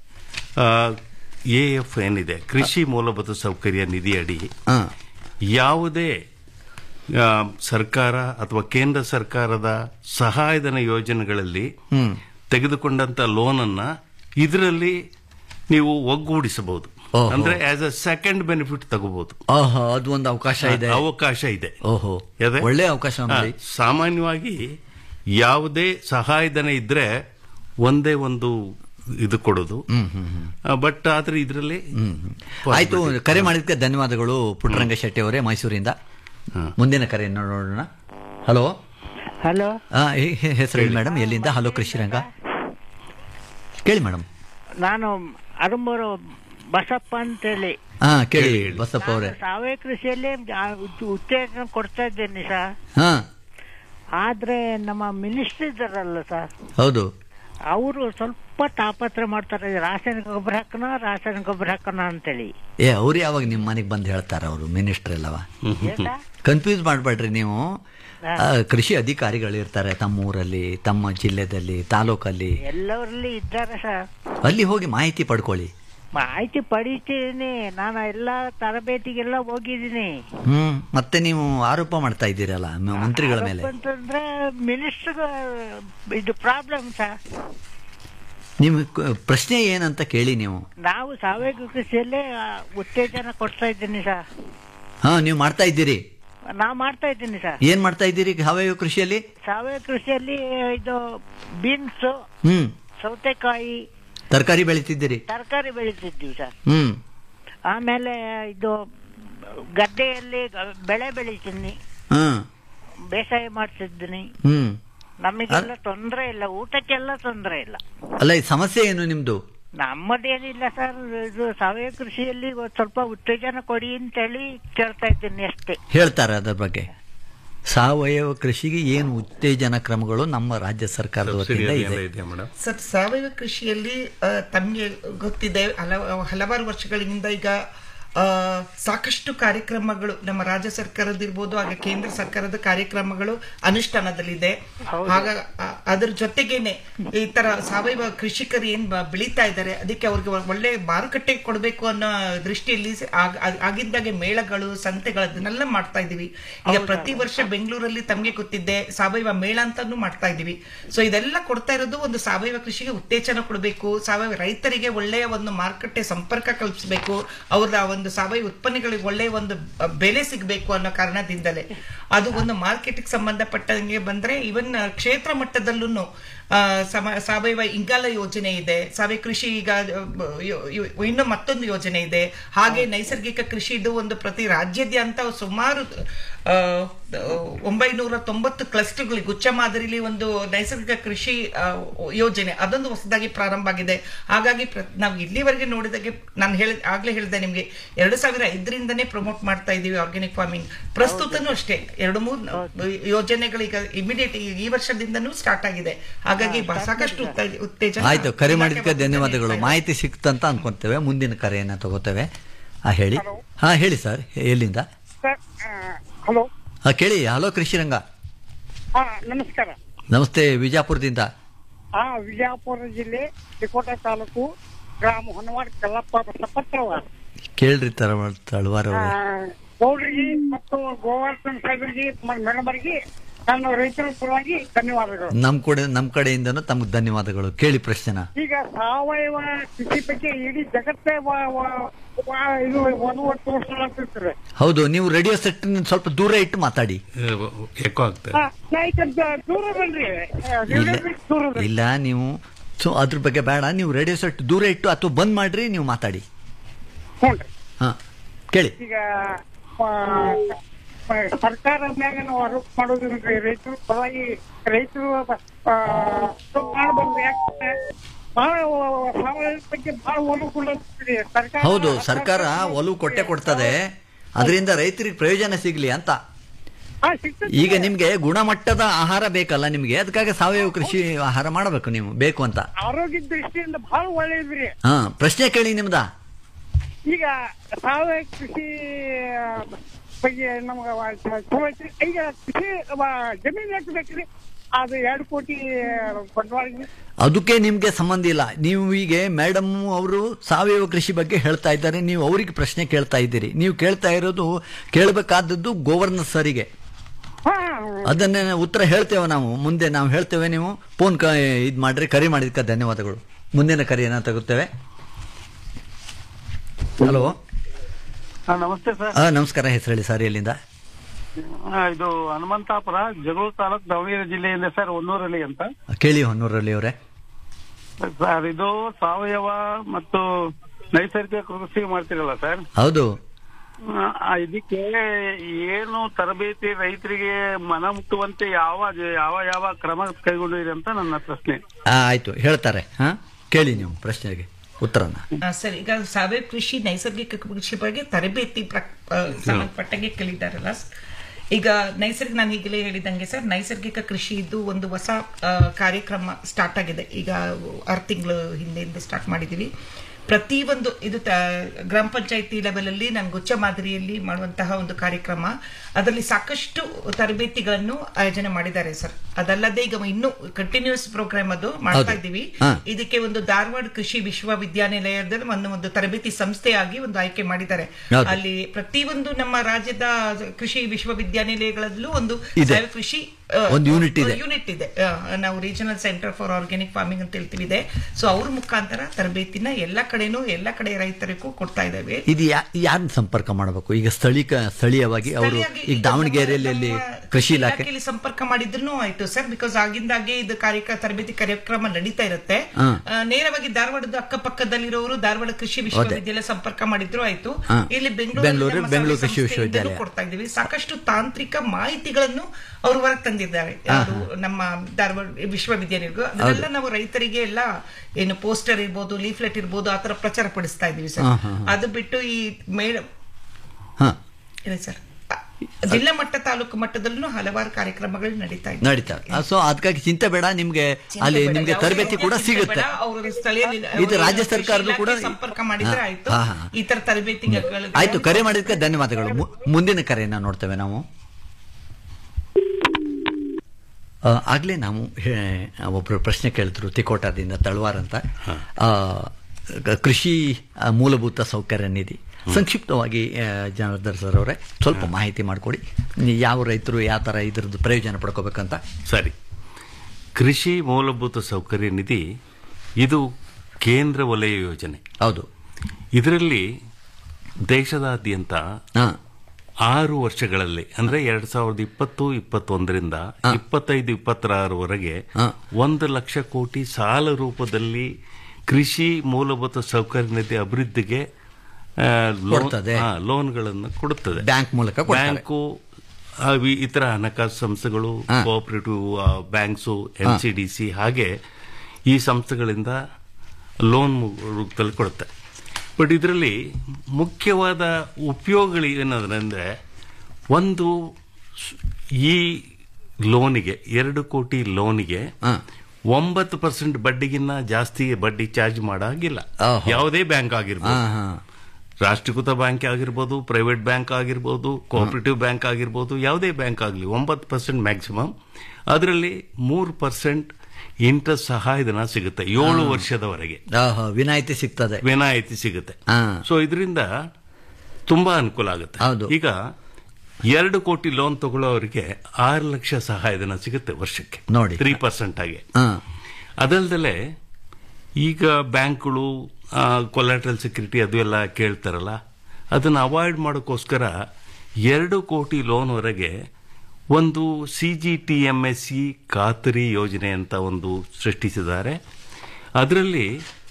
ಎ ಎಫ್ ಏನಿದೆ ಕೃಷಿ ಮೂಲಭೂತ ಸೌಕರ್ಯ ನಿಧಿ ಅಡಿ ಹಾ ಯಾವುದೇ ಆ, ಸರ್ಕಾರ ಅಥವಾ ಕೇಂದ್ರ ಸರ್ಕಾರದ ಸಹಾಯಧನ ಯೋಜನೆಗಳಲ್ಲಿ ಹ್ಮ್ ತೆಗೆದುಕೊಂಡಂತ ಲೋನ್ ಅನ್ನ ಇದರಲ್ಲಿ ನೀವು ಒಗ್ಗೂಡಿಸಬಹುದು ಓಹೋ. ಅಂದ್ರೆ ಆಸ್ ಅ ಸೆಕೆಂಡ್ ಬೆನಿಫಿಟ್ ತಗೋಬಹುದು ಓಹೋ ಅದು ಒಂದು ಅವಕಾಶ ಇದೆ ಅವಕಾಶ ಇದೆ ಓಹೋ ಅದೇ? ಒಳ್ಳೆ ಅವಕಾಶ ಹಾ, ನೋಡಿ ಸಾಮಾನ್ಯವಾಗಿ ಯಾವುದೇ ಸಹಾಯಧನ ಇದ್ರೆ ಒಂದೇ ಒಂದು ಇದು ಕೊಡೋದು ಹ್ಮ್ ಹ್ಮ್ ಹ್ಮ್ ಬಟ್ ಆದ್ರೆ ಇದರಲ್ಲಿ ಆಯ್ತು ಕರೆ ಮಾಡಿದ್ದಕ್ಕೆ ಧನ್ಯವಾದಗಳು ಪುಟ್ಟರಂಗ ಶೆಟ್ಟಿ ಅವರೇ ಮೈಸೂರಿಂದ ಮುಂದಿನ ಕರೆ ನೋಡೋಣ ಹಲೋ ಹಲೋ ಹೆಸರು ಹೇಳಿ ಮೇಡಮ್ ಎಲ್ಲಿಂದ ಹಲೋ ಕೃಷಿರಂಗ ಕೇಳಿ ಮೇಡಮ್ ನಾನು ಅರುಂಬೂರು ಬಸಪ್ಪ ಅಂತೇಳಿ ಹಾ ಕೇಳಿ ಬಸಪ್ಪ ಅವರೇ ನಾನು ಸಾವಯವ ಕೃಷಿಯಲ್ಲಿ ಆ ಉತ್- ಉತ್ತೇಜನ ಕೊಡ್ತಾ ಇದ್ದೀನಿ ಸರ್ ಹಾ ಆದ್ರೆ ನಮ್ಮ ಮಿನಿಸ್ಟರ್ ಇದ್ದಾರಲ್ಲ ಸರ್ ಹೌದು ಅವರು ಸ್ವಲ್ಪ ತಾಪತ್ರ ಮಾಡ್ತಾರೆ ರಾಸಾಯನಿಕ ಗೊಬ್ಬರ ಹಾಕೋಣ ರಾಸಾಯನಿಕ ಗೊಬ್ಬರ ಹಾಕೋಣ ಅಂತೇಳಿ ಏ ಅವ್ರು ಯಾವಾಗ ನಿಮ್ಮ ಮನೆಗೆ ಬಂದು ಹೇಳ್ತಾರ ಅವರು ಮಿನಿಸ್ಟರ್ ಎಲ್ಲವ ಏಕ? ಕನ್ಫ್ಯೂಸ್ ಮಾಡಬೇಡ್ರಿ ನೀವು ಆ, ಕೃಷಿ ಅಧಿಕಾರಿಗಳು ಇರ್ತಾರೆ ತಮ್ಮ ಊರಲ್ಲಿ ತಮ್ಮ ಜಿಲ್ಲೆದಲ್ಲಿ ತಾಲೂಕಲ್ಲಿ ಎಲ್ಲವರಲ್ಲಿ ಇದ್ದಾರೆ ಸರ್ ಅಲ್ಲಿ ಹೋಗಿ ಮಾಹಿತಿ ಪಡ್ಕೊಳ್ಳಿ ಮಾಹಿತಿ ಪಡಿತೀನಿ ನಾನು ಎಲ್ಲ ತರಬೇತಿಗೆಲ್ಲ ಹೋಗಿದ್ದೀನಿ ಹ್ಮ್ ಮತ್ತೆ ನೀವು ಆರೋಪ ಮಾಡ್ತಾ ಇದ್ದೀರಲ್ಲ ಮ- ಮಂತ್ರಿಗಳ ಮೇಲೆ ಆರೋಪ ಅಂತಂದ್ರೆ ಮಿನಿಸ್ಟರ್ ಇದು ಪ್ರಾಬ್ಲಮ್ ಸರ್ ನಿಮ್ ಕ- ಪ್ರಶ್ನೆ ಏನಂತ ಕೇಳಿ ನೀವು ನಾವು ಸಾವಯವ ಕೃಷಿಯಲ್ಲೇ ಆ, ಉತ್ತೇಜನ ಕೊಡ್ತಾ ಇದ್ದೀನಿ ಸರ್ ಹಾ ನೀವು ಮಾಡ್ತಾ ಇದ್ದೀರಿ ನಾ ಮಾಡ್ತಾ ಇದ್ದೀನಿ ಸರ್ ಏನ್ ಮಾಡ್ತಾ ಇದ್ದೀರಿ ಸಾವಯವ ಕೃಷಿಯಲ್ಲಿ ಸಾವಯವ ಕೃಷಿಯಲ್ಲಿ ಇದು ಬೀನ್ಸ್ ಹ್ಮ್ ಸೌತೆಕಾಯಿ ತರಕಾರಿ ಬೆಳಿತಿದ್ದೀರಿ ತರಕಾರಿ ಬೆಳಿತಿದ್ದೀವಿ ಸರ್ ಹ್ಮ್ ಆಮೇಲೆ ಇದು ಗದ್ದೆಯಲ್ಲಿ ಗ- ಬೆಳೆ ಬೆಳಿತೀನಿ ಹ್ಮ್ ಬೇಸಾಯ ಮಾಡ್ತಿದ್ದೀನಿ ಹ್ಮ್ ನಮಗೆಲ್ಲ ತೊಂದರೆ ಇಲ್ಲ ಊಟಕ್ಕೆಲ್ಲ ತೊಂದರೆ ಇಲ್ಲ ಅಲ್ಲ ಈ ಸಮಸ್ಯೆ ಏನು ನಿಮ್ದು ನಮ್ಮದೇನಿಲ್ಲ ಸರ್ ಇದು ಸಾವಯವ ಕೃಷಿಯಲ್ಲಿ ಒಂದ್ ಸ್ವಲ್ಪ ಉತ್ತೇಜನ ಕೊಡಿ ಅಂತೇಳಿ ಕೇಳ್ತಾ ಇದ್ದೀನಿ ಅಷ್ಟೇ ಹೇಳ್ತಾರ ಅದರ ಬಗ್ಗೆ ಸಾವಯವ ಕೃಷಿಗೆ ಏನು ಉತ್ತೇಜನ ಕ್ರಮಗಳು ನಮ್ಮ ರಾಜ್ಯ ಸರ್ಕಾರದ ಸಬ್ಸಿಡಿ ವತಿಯಿಂದ ಅದೆಲ್ಲ ಇದೆ ಇದೆಯಾ ಮೇಡಮ್ ಸರ್ ಸಾವಯವ ಕೃಷಿಯಲ್ಲಿ ಆ, ತಮಗೆ ಗೊತ್ತಿದೆ ಹಲವ ಹಲವಾರು ವರ್ಷಗಳಿಂದ ಈಗ ಆ, ಸಾಕಷ್ಟು ಕಾರ್ಯಕ್ರಮಗಳು ನಮ್ಮ ರಾಜ್ಯ ಸರ್ಕಾರದಿರ್ಬೋದು ಹಾಗೆ ಕೇಂದ್ರ ಸರ್ಕಾರದ ಕಾರ್ಯಕ್ರಮಗಳು ಅನುಷ್ಠಾನದಲ್ಲಿದೆ ಆಗ ಆ, ಅದ್ರ ಜೊತೆಗೇನೆ ಈ ತರ ಸಾವಯವ ಕೃಷಿಕರು ಏನ್ ಬ- ಬೆಳೀತಾ ಇದ್ದಾರೆ ಅದಕ್ಕೆ ಅವ್ರಿಗೆ ಒಳ್ಳೆ ಮಾರುಕಟ್ಟೆ ಕೊಡಬೇಕು ಅನ್ನೋ ದೃಷ್ಟಿಯಲ್ಲಿ ಸ- ಆಗ- ಆಗ- ಆಗಿದ್ದಾಗೆ ಮೇಳಗಳು ಸಂತೆಗಳು ಅದನ್ನೆಲ್ಲ ಮಾಡ್ತಾ ಇದೀವಿ ಈಗ ಪ್ರತಿ ವರ್ಷ ಬೆಂಗಳೂರಲ್ಲಿ ತಮಗೆ ಗೊತ್ತಿದ್ದೆ ಸಾವಯವ ಮೇಳ ಅಂತಾನು ಮಾಡ್ತಾ ಇದೀವಿ ಸೊ ಇದೆಲ್ಲ ಕೊಡ್ತಾ ಇರೋದು ಒಂದು ಸಾವಯವ ಕೃಷಿಗೆ ಉತ್ತೇಜನ ಕೊಡಬೇಕು ಸಾವಯವ ರೈತರಿಗೆ ಒಳ್ಳೆಯ ಒಂದು ಮಾರುಕಟ್ಟೆ ಸಂಪರ್ಕ ಕಲ್ಪಿಸಬೇಕು ಅವರ ಒಂದು ಸಾವಯವ ಉತ್ಪನ್ನಗಳಿಗೆ ಒಳ್ಳೆಯ ಒಂದು ಅ, ಬೆಲೆ ಸಿಗಬೇಕು ಅನ್ನೋ ಕಾರಣದಿಂದಲೇ ಅದು ಒಂದು ಮಾರ್ಕೆಟ್ಗೆ ಸಂಬಂಧಪಟ್ಟಂಗೆ ಬಂದ್ರೆ ಇವನ್ ಕ್ಷೇತ್ರ ಮಟ್ಟದಲ್ಲೂ ಸಾವಯವ ಇಂಗಾಲ ಯೋಜನೆ ಇದೆ ಸಾವಯವ ಕೃಷಿ ಈಗ ಅ, ಬ- ಯೋ- ಯೋ- ಇನ್ನು ಮತ್ತೊಂದು ಯೋಜನೆ ಇದೆ ಹಾಗೆ ನೈಸರ್ಗಿಕ ಕೃಷಿದು ಒಂದು ಪ್ರತಿ ರಾಜ್ಯಾದ್ಯಂತ ಸುಮಾರು ಆ, ಒಂಬೈನೂರ ತೊಂಬತ್ತು ಕ್ಲಸ್ಟರ್ಗಳಿಗೆ ಗುಚ್ಚ ಮಾದರಿಲಿ ಒಂದು ನೈಸರ್ಗಿಕ ಕೃಷಿ ಆ, ಯೋಜನೆ ಅದೊಂದು ಹೊಸದಾಗಿ ಪ್ರಾರಂಭ ಆಗಿದೆ ಹಾಗಾಗಿ ಪ್ರ- ನಾವು ಇಲ್ಲಿವರೆಗೆ ನೋಡಿದಾಗೆ ನಾನು ಹೇಳ ಆಗ್ಲೇ ಹೇಳಿದೆ ನಿಮ್ಗೆ ಎರಡು ಸಾವಿರ ಐದರಿಂದನೇ ಪ್ರಮೋಟ್ ಮಾಡ್ತಾ ಇದೀವಿ ಆರ್ಗ್ಯಾನಿಕ್ ಫಾರ್ಮಿಂಗ್ ಪ್ರಸ್ತುತನೂ ಅಷ್ಟೇ ಎರಡು ಮೂರು ಯೋಜನೆಗಳು ಈಗ ಇಮಿಡಿಯೇಟ್ ಈ ವರ್ಷದಿಂದನೂ ಸ್ಟಾರ್ಟ್ ಆಗಿದೆ ಹಾಗಾಗಿ ಬ- ಸಾಕಷ್ಟು ಉತ್ತೇ- ಉತ್ತೇಜನ ಆಯ್ತು ಕರೆ ಮಾಡಿದ್ದಕ್ಕೆ ಇಲಾಖೆ ಧನ್ಯವಾದಗಳು ನೀಡ್ತಾ ಇದೆ. ಮಾಹಿತಿ ಸಿಕ್ತಂತ ಅನ್ಕೊಂತೇವೆ ಮುಂದಿನ ಕರೆಯನ್ನ ತಗೋತೇವೆ ಹಾ ಹೇಳಿ ಹಾ ಹೇಳಿ ಸರ್ ಎಲ್ಲಿಂದ ಸರ್ ಹಲೋ ಹಾ ಕೇಳಿ ಹಲೋ ಕೃಷಿರಂಗ ಹಾ ನಮಸ್ಕಾರ ನಮಸ್ತೆ ವಿಜಾಪುರದಿಂದ ಹಾ ವಿಜಯಪುರ ಜಿಲ್ಲೆ ತಿಕೋಟ ತಾಲೂಕು ಗ್ರಾಮ ಹೊನ್ನವಾಡ ಕಲ್ಲಪ್ಪ ಬಸಪ್ಪತ್ರವ ಕೇಳ್ರಿ ತರ ತಳವಾರ ಆ, ಗೌಡ್ರಿಗೆ ಮತ್ತು ಗೋವರ್ಧನ್ ಸಾಹೇಬರಿಗೆ ಮೇಡಮರಿಗೆ ನನ್ನ ರೈತರ ಪರವಾಗಿ ಧನ್ಯವಾದಗಳು ನಮ್ ಕಡೆ ನಮ್ ಕಡೆಯಿಂದನೂ ತಮ್ಗೆ ಧನ್ಯವಾದಗಳು ಕೇಳಿ ಪ್ರಶ್ನೆನ ಈಗ ಸಾವಯವ ಕೃಷಿ ಬಗ್ಗೆ ಇಡೀ ಜಗತ್ತೇ ವ- ವ- ವ- ಇದು ಒಂದು ತೋರಿಸಲಾಗ್ತಿರ್ತಾರೆ ಹೌದು ನೀವು ರೇಡಿಯೋ ಸೆಟ್ ಸ್ವಲ್ಪ ದೂರ ಇಟ್ಟು ಮಾತಾಡಿ ಎಕೋ ಆಗ್ತದೆ ಹಾ, ನಾ ಈಗ ದ- ದೂರ ಬನ್ರಿ ಇಲ್ಲ ಇಲ್ಲ ನೀವು ಸೊ ಅದ್ರ ಬಗ್ಗೆ ಬೇಡ ನೀವು ರೇಡಿಯೋ ಸೆಟ್ ದೂರ ಇಟ್ಟು ಅಥವಾ ಬಂದ್ ಮಾಡ್ರಿ ನೀವು ಮಾತಾಡಿ ಹ್ಞೂನ್ರಿ ಹಾ ಕೇಳಿ ಈಗ ಆ, ಆ, ಸರ್ಕಾರ ಮ್ಯಾಗ ನಾವು ಆರೋಪ ಮಾಡೋದ್ರಿ ರೈತರು ಪರವಾಗಿ ರೈತರು ಮಾಡಬಾರ್ದು ಯಾಕಂದ್ರೆ ಬಹಳ ಸಾವಯವ ಬಗ್ಗೆ ಬಹಳ ಒಲವು ಸರ್ಕಾರ ಹೌದು ಸರ್ಕಾರ ಒಲವು ಕೊಟ್ಟೆ ಕೊಡ್ತದೆ ಅದರಿಂದ ರೈತರಿಗೆ ಪ್ರಯೋಜನ ಸಿಗ್ಲಿ ಅಂತ ಹಾ, ಸಿಗ್ತದೆ. ಈಗ ನಿಮ್ಗೆ ಗುಣಮಟ್ಟದ ಆಹಾರ ಬೇಕಲ್ಲ ನಿಮ್ಗೆ ಅದಕ್ಕಾಗಿ ಸಾವಯವ ಕೃಷಿ ಆಹಾರ ಮಾಡಬೇಕು ನೀವು ಬೇಕು ಅಂತ ಆರೋಗ್ಯ ದೃಷ್ಟಿಯಿಂದ ಬಹಳ ಒಳ್ಳೇದ್ರಿ ಹಾ ಪ್ರಶ್ನೆ ಕೇಳಿ ನಿಮ್ದ ಈಗ ಸಾವಯವ ಕೃಷಿ ಆ, ಬಗ್ಗೆ ನಮ್ಗ ವ- ಚಲೋ ಐತ್ರಿ. ಈಗ ಕೃಷಿ ವ- ಜಮೀನ್ ಎಷ್ಟು ಬೇಕ್ರಿ ಅದು ಎರಡು ಕೋಟಿ ಬಂಡವಾಳ ಅದಕ್ಕೆ ನಿಮ್ಗೆ ಸಂಬಂಧ ಇಲ್ಲ ನೀವು ಈಗ ಮೇಡಮ್ ಅವರು ಸಾವಯವ ಕೃಷಿ ಬಗ್ಗೆ ಹೇಳ್ತಾ ಇದ್ದಾರೆ ನೀವು ಅವರಿಗೆ ಪ್ರಶ್ನೆ ಕೇಳ್ತಾ ಇದ್ದೀರಿ ನೀವು ಕೇಳ್ತಾ ಇರೋದು ಕೇಳಬೇಕಾದದ್ದು ಗೋವರ್ನರ್ ಸರಿಗೆ ಅದನ್ನೇ ಉತ್ತರ ಹೇಳ್ತೇವೆ ನಾವು ಮುಂದೆ ನಾವು ಹೇಳ್ತೇವೆ ನೀವು ಫೋನ್ ಕ ಇದು ಮಾಡ್ರಿ ಕರೆ ಮಾಡಿದ್ಕೆ ಧನ್ಯವಾದಗಳು ಮುಂದಿನ ಕರೆಯನ್ನ ತಗುತ್ತೇವೆ ಹಲೋ ನಮಸ್ತೆ ಸರ್ ಆ, ನಮಸ್ಕಾರ ಹೆಸರು ಹೇಳಿ ಸರ್ ಎಲ್ಲಿಂದ ಆ, ಇದು ಹನುಮಂತಾಪುರ ಜಗಳೂರು ತಾಲೂಕ್ ದಾವಣಗೆರೆ ಜಿಲ್ಲೆಯಿಂದ ಸರ್ ಹೊನ್ನೂರಲ್ಲಿ ಅಂತ ಕೇಳಿ ಹೊನ್ನೂರಲ್ಲಿ ಅವರೇ ಸರ್ ಇದು ಸಾವಯವ ಮತ್ತು ನೈಸರ್ಗಿಕ ಕೃಷಿ ಮಾಡ್ತಿರಲ್ಲ ಸರ್ ಹೌದು ಆ, ಇದಕ್ಕೆ ಏನು ತರಬೇತಿ ರೈತರಿಗೆ ಮನ ಮುಟ್ಟುವಂತೆ ಯಾವ ಯಾವ ಯಾವ ಕ್ರಮ ಕೈಗೊಂಡಿರಿ ಅಂತ ನನ್ನ ಪ್ರಶ್ನೆ ಆ, ಆಯ್ತು ಹೇಳ್ತಾರೆ ಹಾ ಕೇಳಿ ನೀವು ಪ್ರಶ್ನೆಗೆ ಉತ್ತರನ ಆ, ಸರಿ ಈಗ ಸಾವಯವ ಕೃಷಿ ನೈಸರ್ಗಿಕ ಕೃಷಿ ಬಗ್ಗೆ ತರಬೇತಿ ಪ್ರಕ್- ಆ, ಸಂಬಂಧಪಟ್ಟಂಗೆ ಕೇಳಿದ್ದಾರಲ್ಲ ಈಗ ನೈಸರ್ಗಿಕ ನಾನು ಈಗಲೇ ಹೇಳಿದಂಗೆ ಸರ್ ನೈಸರ್ಗಿಕ ಕೃಷಿ ಇದು ಒಂದು ಹೊಸ ಆ, ಕಾರ್ಯಕ್ರಮ ಸ್ಟಾರ್ಟ್ ಆಗಿದೆ ಈಗ ಆರು ತಿಂಗಳು ಹಿಂದೆಯಿಂದ ಸ್ಟಾರ್ಟ್ ಮಾಡಿದ್ದೀವಿ ಪ್ರತಿಯೊಂದು ಇದು ತ- ಗ್ರಾಮ ಪಂಚಾಯತಿ ಲೆವೆಲ್ ಅಲ್ಲಿ ನಾನು ಗುಚ್ಚ ಮಾದರಿಯಲ್ಲಿ ಮಾಡುವಂತಹ ಒಂದು ಕಾರ್ಯಕ್ರಮ ಅದರಲ್ಲಿ ಸಾಕಷ್ಟು ತರಬೇತಿಗಳನ್ನು ಆಯೋಜನೆ ಮಾಡಿದ್ದಾರೆ ಸರ್ ಅದಲ್ಲದೆ ಈಗ ಇನ್ನೂ ಕಂಟಿನ್ಯೂಸ್ ಪ್ರೋಗ್ರಾಮ್ ಅದು ಮಾಡ್ತಾ ಹೌದು. ಇದ್ದೀವಿ ಹಾ. ಇದಕ್ಕೆ ಒಂದು ಧಾರವಾಡ ಕೃಷಿ ವಿಶ್ವವಿದ್ಯಾನಿಲಯದಲ್ಲಿ ಒಂದು ಒಂದು ತರಬೇತಿ ಸಂಸ್ಥೆಯಾಗಿ ಒಂದು ಆಯ್ಕೆ ಮಾಡಿದ್ದಾರೆ ಹೌದು. ಅಲ್ಲಿ ಪ್ರತಿಯೊಂದು ನಮ್ಮ ರಾಜ್ಯದ ಕೃಷಿ ವಿಶ್ವವಿದ್ಯಾನಿಲಯಗಳಲ್ಲೂ ಒಂದು ಇದೆ. ಸಾವಯವ ಕೃಷಿ ಆ, ಒಂದು unit ಇದೆ. ಯೂನಿಟ್ ಇದೆ ಆ, ನಾವು regional centre for organic farming ಅಂತ ಹೇಳ್ತೀವಿ ಇದೆ ಸೊ ಅವ್ರ ಮುಖಾಂತರ ತರಬೇತಿನ ಎಲ್ಲ ಕಡೆನೂ ಎಲ್ಲ ಕಡೆ ರೈತರಿಗೂ ಕೊಡ್ತಾ ಇದ್ದೇವೆ ಇದು ಯಾರನ್ನ ಸಂಪರ್ಕ ಮಾಡಬೇಕು ಈಗ ಸ್ಥಳೀಕ ಸ್ಥಳೀಯವಾಗಿ ಅವರು ಸ್ಥಳೀಯವಾಗಿ ಈಗ ದಾವಣಗೆರೆಯಲ್ಲಿ ಅಲ್ಲಿ ನಮ್ಮ ಕೃಷಿ ಇಲಾಖೆ ಇಲಾಖೆಯಲ್ಲಿ ಸಂಪರ್ಕ ಮಾಡಿದ್ರು ಆಯ್ತು ಸರ್ ಬಿಕಾಸ್ ಆಗಿಂದಾಗೆ ಇದು ಕಾರ್ಯಕ್ರಮ ತರಬೇತಿ ಕಾರ್ಯಕ್ರಮ ನಡೀತಾ ಇರುತ್ತೆ ಹಾ. ಆ, ನೇರವಾಗಿ ಧಾರವಾಡದ ಅಕ್ಕಪಕ್ಕದಲ್ಲಿರೋರು ಧಾರವಾಡ ಕೃಷಿ ವಿಶ್ವವಿದ್ಯಾಲಯ ಸಂಪರ್ಕ ಮಾಡಿದ್ರು ಆಯ್ತು ಹಾ. ಇಲ್ಲಿ ಬೆಂಗಳೂರು- ಬೆಂಗಳೂರು ಬೆಂಗಳೂರು ಕೃಷಿ ವಿಶ್ವವಿದ್ಯಾಲಯ. ಕೊಡ್ತಾ ಇದ್ದೀವಿ ಸಾಕಷ್ಟು ತಾಂತ್ರಿಕ ಮಾಹಿತಿಗಳನ್ನು ಅವರು ಹೊರಗೆ ತಂದಿದ್ದಾರೆ ಯಾರು ನಮ್ಮ ಧಾರವಾಡ ವಿಶ್ವವಿದ್ಯಾಲಯ ಅದನ್ನೆಲ್ಲ ನಾವು ರೈತರಿಗೆ ಎಲ್ಲ ಏನು ಪೋಸ್ಟರ್ ಇರ್ಬೋದು ಲೀಫ್ಲೆಟ್ ಇರ್ಬೋದು ಆತರ ಪ್ರಚಾರ ಪಡಿಸ್ತಾ ಇದೀವಿ ಸರ್ ಹಾ, ಹಾ, ಹಾ. ಅದು ಬಿಟ್ಟು ಈ ಮೇಡಮ್ ಹಾ ಇದೆ ಸರ್ ಜಿಲ್ಲಾ ಮಟ್ಟ ತಾಲೂಕು ಮಟ್ಟದಲ್ಲೂ ಹಲವಾರು ಕಾರ್ಯಕ್ರಮಗಳು ನಡೀತಾ ಇದೆ ನಡೀತಾ ಸೊ ಅದಕ್ಕಾಗಿ ಚಿಂತೆ ಬೇಡ ನಿಮ್ಗೆ ಅಲ್ಲಿ ನಿಮ್ಗೆ ತರಬೇತಿ ಕೂಡ ಸಿಗುತ್ತೆ ಅವರು ಸ್ಥಳೀಯ ಇದು ರಾಜ್ಯ ಸರ್ಕಾರದ್ದು ಕೂಡ ಸಂಪರ್ಕ ಮಾಡಿದ್ರೆ ಹಾ, ಆಯ್ತು ಹಾ, ಹಾ. ಈ ತರ ತರಬೇತಿಗಳು ಆಯ್ತು ಕರೆ ಮಾಡಿದ್ದಕ್ಕೆ ಧನ್ಯವಾದಗಳು ಮು- ಮುಂದಿನ ಕರೆಯನ್ನ ನೋಡ್ತೇವೆ ನಾವು ಆ, ಆಗ್ಲೇ ನಾವು ಹೇ- ಒಬ್ರು ಪ್ರಶ್ನೆ ಕೇಳಿದ್ರು ತಿಕೋಟದಿಂದ ತಳವಾರ್ ಅಂತ ಆ, ಕ- ಕೃಷಿ ಆ, ಮೂಲಭೂತ ಸೌಕರ್ಯ ನಿಧಿ ಸಂಕ್ಷಿಪ್ತವಾಗಿ ಆ, ಜನಾರ್ದನ್ ಸರ್ ಅವರೇ ಸ್ವಲ್ಪ ಮಾಹಿತಿ ಮಾಡಿಕೊಡಿ ಯಾವ ರೈತರು ಯಾವ ತರ ಇದ್ರದ್ದು ಪ್ರಯೋಜನ ಪಡ್ಕೋಬೇಕಂತ ಸರಿ ಕೃಷಿ ಮೂಲಭೂತ ಸೌಕರ್ಯ ನಿಧಿ ಇದು ಕೇಂದ್ರ ವಲಯ ಯೋಜನೆ ಹೌದು ಇದರಲ್ಲಿ ದೇಶದಾದ್ಯಂತ ಹಾ ಆರು ವರ್ಷಗಳಲ್ಲಿ ಅಂದ್ರೆ ಎರಡ್ ಸಾವಿರದ ಇಪ್ಪತ್ತು ಇಪ್ಪತ್ತೊಂದರಿಂದ ಇಪ್ಪತ್ತೈದು ಇಪ್ಪತ್ತಾರವರೆಗೆ ಹಾ. ಒಂದು ಲಕ್ಷ ಕೋಟಿ ಸಾಲ ರೂಪದಲ್ಲಿ ಕೃಷಿ ಮೂಲಭೂತ ಸೌಕರ್ಯ ನಿಧಿ ಅಭಿವೃದ್ಧಿಗೆ ಆ, ಲೋನ್- ಕೊಡ್ತದೆ. ಹಾ, ಲೋನ್ಗಳನ್ನು ಕೊಡುತ್ತದೆ ಬ್ಯಾಂಕ್ ಮೂಲಕ ಕೊಡ್ತಾರೆ. ಬ್ಯಾಂಕು ಆ, ವಿ- ಇತರ ಹಣಕಾಸು ಸಂಸ್ಥೆಗಳು ಹಾ. Cooperative banks N C D C ಹಾಗೆ ಈ ಸಂಸ್ಥೆಗಳಿಂದ ಲೋನ್ ರೂಪದಲ್ಲಿ ಕೊಡುತ್ತೆ ಬಟ್ ಇದರಲ್ಲಿ ಮುಖ್ಯವಾದ ಉಪಯೋಗಗಳು ಏನಂದ್ರೆ ಒಂದು ಸ್- ಈ ಲೋನಿಗೆ ಎರಡು ಕೋಟಿ ಲೋನಿಗೆ ಹಾ. ಒಂಬತ್ತು ಪರ್ಸೆಂಟ್ ಬಡ್ಡಿಗಿನ್ನ ಜಾಸ್ತಿ ಬಡ್ಡಿ ಚಾರ್ಜ್ ಮಾಡಾಗಿಲ್ಲ ಓಹೋ. ಯಾವುದೇ ಬ್ಯಾಂಕ್ ಆಗಿರ್ಬೋದು ಹಾ, ಹಾ. ರಾಷ್ಟ್ರೀಕೃತ ಬ್ಯಾಂಕ್ ಆಗಿರ್ಬೋದು ಪ್ರೈವೇಟ್ ಬ್ಯಾಂಕ್ ಆಗಿರ್ಬೋದು ಕೋಆಪರೇಟಿವ್ ಬ್ಯಾಂಕ್ ಆಗಿರ್ಬೋದು ಯಾವುದೇ ಬ್ಯಾಂಕ್ ಆಗಲಿ ಒಂಬತ್ತು ಪರ್ಸೆಂಟ್ ಮ್ಯಾಕ್ಸಿಮಮ್ ಅದರಲ್ಲಿ ಮೂರು ಪರ್ಸೆಂಟ್ ಇಂಟ್ರೆಸ್ಟ್ ಸಹಾಯಧನ ಸಿಗುತ್ತೆ ಏಳು ವರ್ಷದವರೆಗೆ ಆಹಾ, ವಿನಾಯಿತಿ ಸಿಗ್ತದೆ ವಿನಾಯಿತಿ ಸಿಗುತ್ತೆ ಹಾ. ಸೊ ಇದರಿಂದ ತುಂಬಾ ಅನುಕೂಲ ಆಗುತ್ತೆ ಹೌದು. ಈಗ ಎರಡು ಕೋಟಿ ಲೋನ್ ತಗೊಳ್ಳೋರಿಗೆ ಆರು ಲಕ್ಷ ಸಹಾಯಧನ ಸಿಗುತ್ತೆ ವರ್ಷಕ್ಕೆ ನೋಡಿ. ತ್ರೀ ಪರ್ಸೆಂಟ್ ಆಗಿ ಹಾ ಅದಲ್ದಲೆ ಈಗ ಬ್ಯಾಂಕ್ಗಳು ಕೊಲಾಟ್ರಲ್ ಸೆಕ್ಯೂರಿಟಿ ಅದು ಎಲ್ಲ ಕೇಳ್ತಾರಲ್ಲ ಅದನ್ನು ಅವಾಯ್ಡ್ ಮಾಡೋಕ್ಕೋಸ್ಕರ ಎರಡು ಕೋಟಿ ಲೋನ್ವರೆಗೆ ಒಂದು C G T M S C ಖಾತರಿ ಯೋಜನೆ ಅಂತ ಒಂದು ಸೃಷ್ಟಿಸಿದ್ದಾರೆ ಅದರಲ್ಲಿ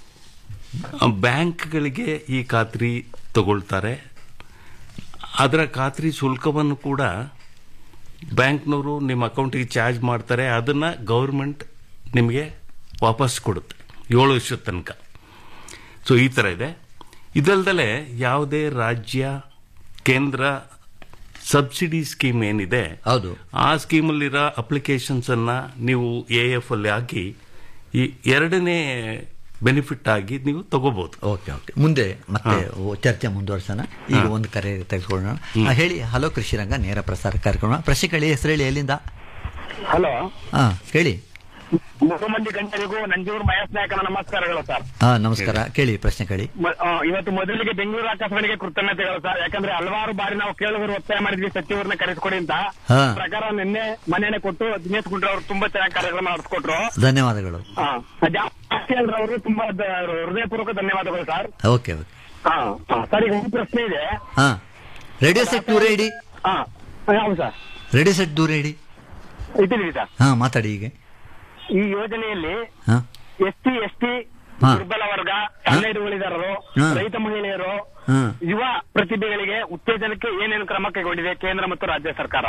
ಬ್ಯಾಂಕ್ಗಳಿಗೆ ಈ ಖಾತ್ರಿ ತಗೊಳ್ತಾರೆ ಅದರ ಖಾತ್ರಿ ಶುಲ್ಕವನ್ನು ಕೂಡ ಬ್ಯಾಂಕ್ನವರು ನಿಮ್ಮ ಅಕೌಂಟಿಗೆ ಚಾರ್ಜ್ ಮಾಡ್ತಾರೆ ಅದನ್ನು ಗೌರ್ಮೆಂಟ್ ನಿಮಗೆ ವಾಪಸ್ ಕೊಡುತ್ತೆ ಏಳು ವರ್ಷದ ತನಕ ಸೊ ಈ ಥರ ಇದೆ ಇದಲ್ದಲೆ ಯಾವುದೇ ರಾಜ್ಯ ಕೇಂದ್ರ ಸಬ್ಸಿಡಿ ಸ್ಕೀಮ್ ಏನಿದೆ ಹೌದು ಆ ಸ್ಕೀಮಲ್ಲಿರೋ ಅಪ್ಲಿಕೇಶನ್ಸ್ ಅನ್ನ ನೀವು ಎ ಎಫ್ ಅಲ್ಲಿ ಹಾಕಿ ಈ ಎರಡನೇ ಬೆನಿಫಿಟ್ ಆಗಿ ನೀವು ತಗೋಬಹುದು ಓಕೆ ಓಕೆ ಮುಂದೆ ಮತ್ತೆ ಓ- ಚರ್ಚೆ ಮುಂದುವರ್ಸೋಣ ಈಗ ಒಂದು ಕರೆ ತೆಗೆದುಕೊಳ್ಳೋಣ ಆ, ಹೇಳಿ ಹಲೋ ಕೃಷಿ ರಂಗ ನೇರ ಪ್ರಸಾರ ಕಾರ್ಯಕ್ರಮ ಪ್ರಶ್ನೆ ಕೇಳಿ ಹೆಸರು ಹೇಳಿ ಎಲ್ಲಿಂದ ಹಲೋ ಹಾ ಕೇಳಿ ಮೂರು ಮಂದಿ ಗಣ್ಯರಿಗೂ ನಂಜೂರು ಮಹೇಶ್ ನಾಯಕನ ನಮಸ್ಕಾರಗಳು ಸರ್ ಹಾ ನಮಸ್ಕಾರ ಕೇಳಿ ಪ್ರಶ್ನೆ ಕೇಳಿ ಮ- ಆ, ಇವತ್ತು ಮೊದಲಿಗೆ ಬೆಂಗಳೂರು ಆಕಾಶವಾಣಿಗೆ ಕೃತಜ್ಞತೆಗಳು ಸರ್ ಯಾಕಂದ್ರೆ ಹಲವಾರು ಬಾರಿ ನಾವು ಕೇಳುವರು ಒತ್ತಾಯ ಮಾಡಿದ್ವಿ ಸಚಿವರನ್ನ ಕರೆಸ್ಕೊಡಿ ಅಂತ ಹಾ. ಪ್ರಕಾರ ನಿನ್ನೆ ಮನೆನೆ ಕೊಟ್ಟು ದಿನೇಶ್ ಗುಂಡ್ರು ಅವರು ತುಂಬಾ ಚೆನ್ನಾಗಿ ಕಾರ್ಯಕ್ರಮ ನಡೆಸ್ಕೊಟ್ರು ಧನ್ಯವಾದಗಳು ಅವರು ತುಂಬಾ ದ- ಹೃದಯಪೂರ್ವಕ ಧನ್ಯವಾದಗಳು ಸರ್ ಓಕೆ ಓಕೆ ಹಾ ಹಾ. ಸರ್ ಈಗ ಒಂದು ಪ್ರಶ್ನೆ ಇದೆ ಹಾ ರೇಡಿಯೋ ಸೆಟ್ ದೂರ ಇಡಿ ಹಾ ಹೌದು ಸರ್ ರೇಡಿಯೋ ಸೆಟ್ ದೂರ ಇಡಿ ಇದ್ದೀವಿ ಸರ್ ಹಾ ಮಾತಾಡಿ ಈಗ ಈ ಯೋಜನೆಯಲ್ಲಿ ಹಾ ಎಸ್ ಟಿ ಎಸ್ ಟಿ ಹಾ. ದುರ್ಬಲ ವರ್ಗ ಹನ್ನೆರಡು ಉಳಿದಾರರು ಹಾ. ರೈತ ಮಹಿಳೆಯರು ಹಾ ಯುವ ಪ್ರತಿಭೆಗಳಿಗೆ ಉತ್ತೇಜನಕ್ಕೆ ಏನೇನು ಕ್ರಮ ಕೈಗೊಂಡಿದೆ ಕೇಂದ್ರ ಮತ್ತು ರಾಜ್ಯ ಸರ್ಕಾರ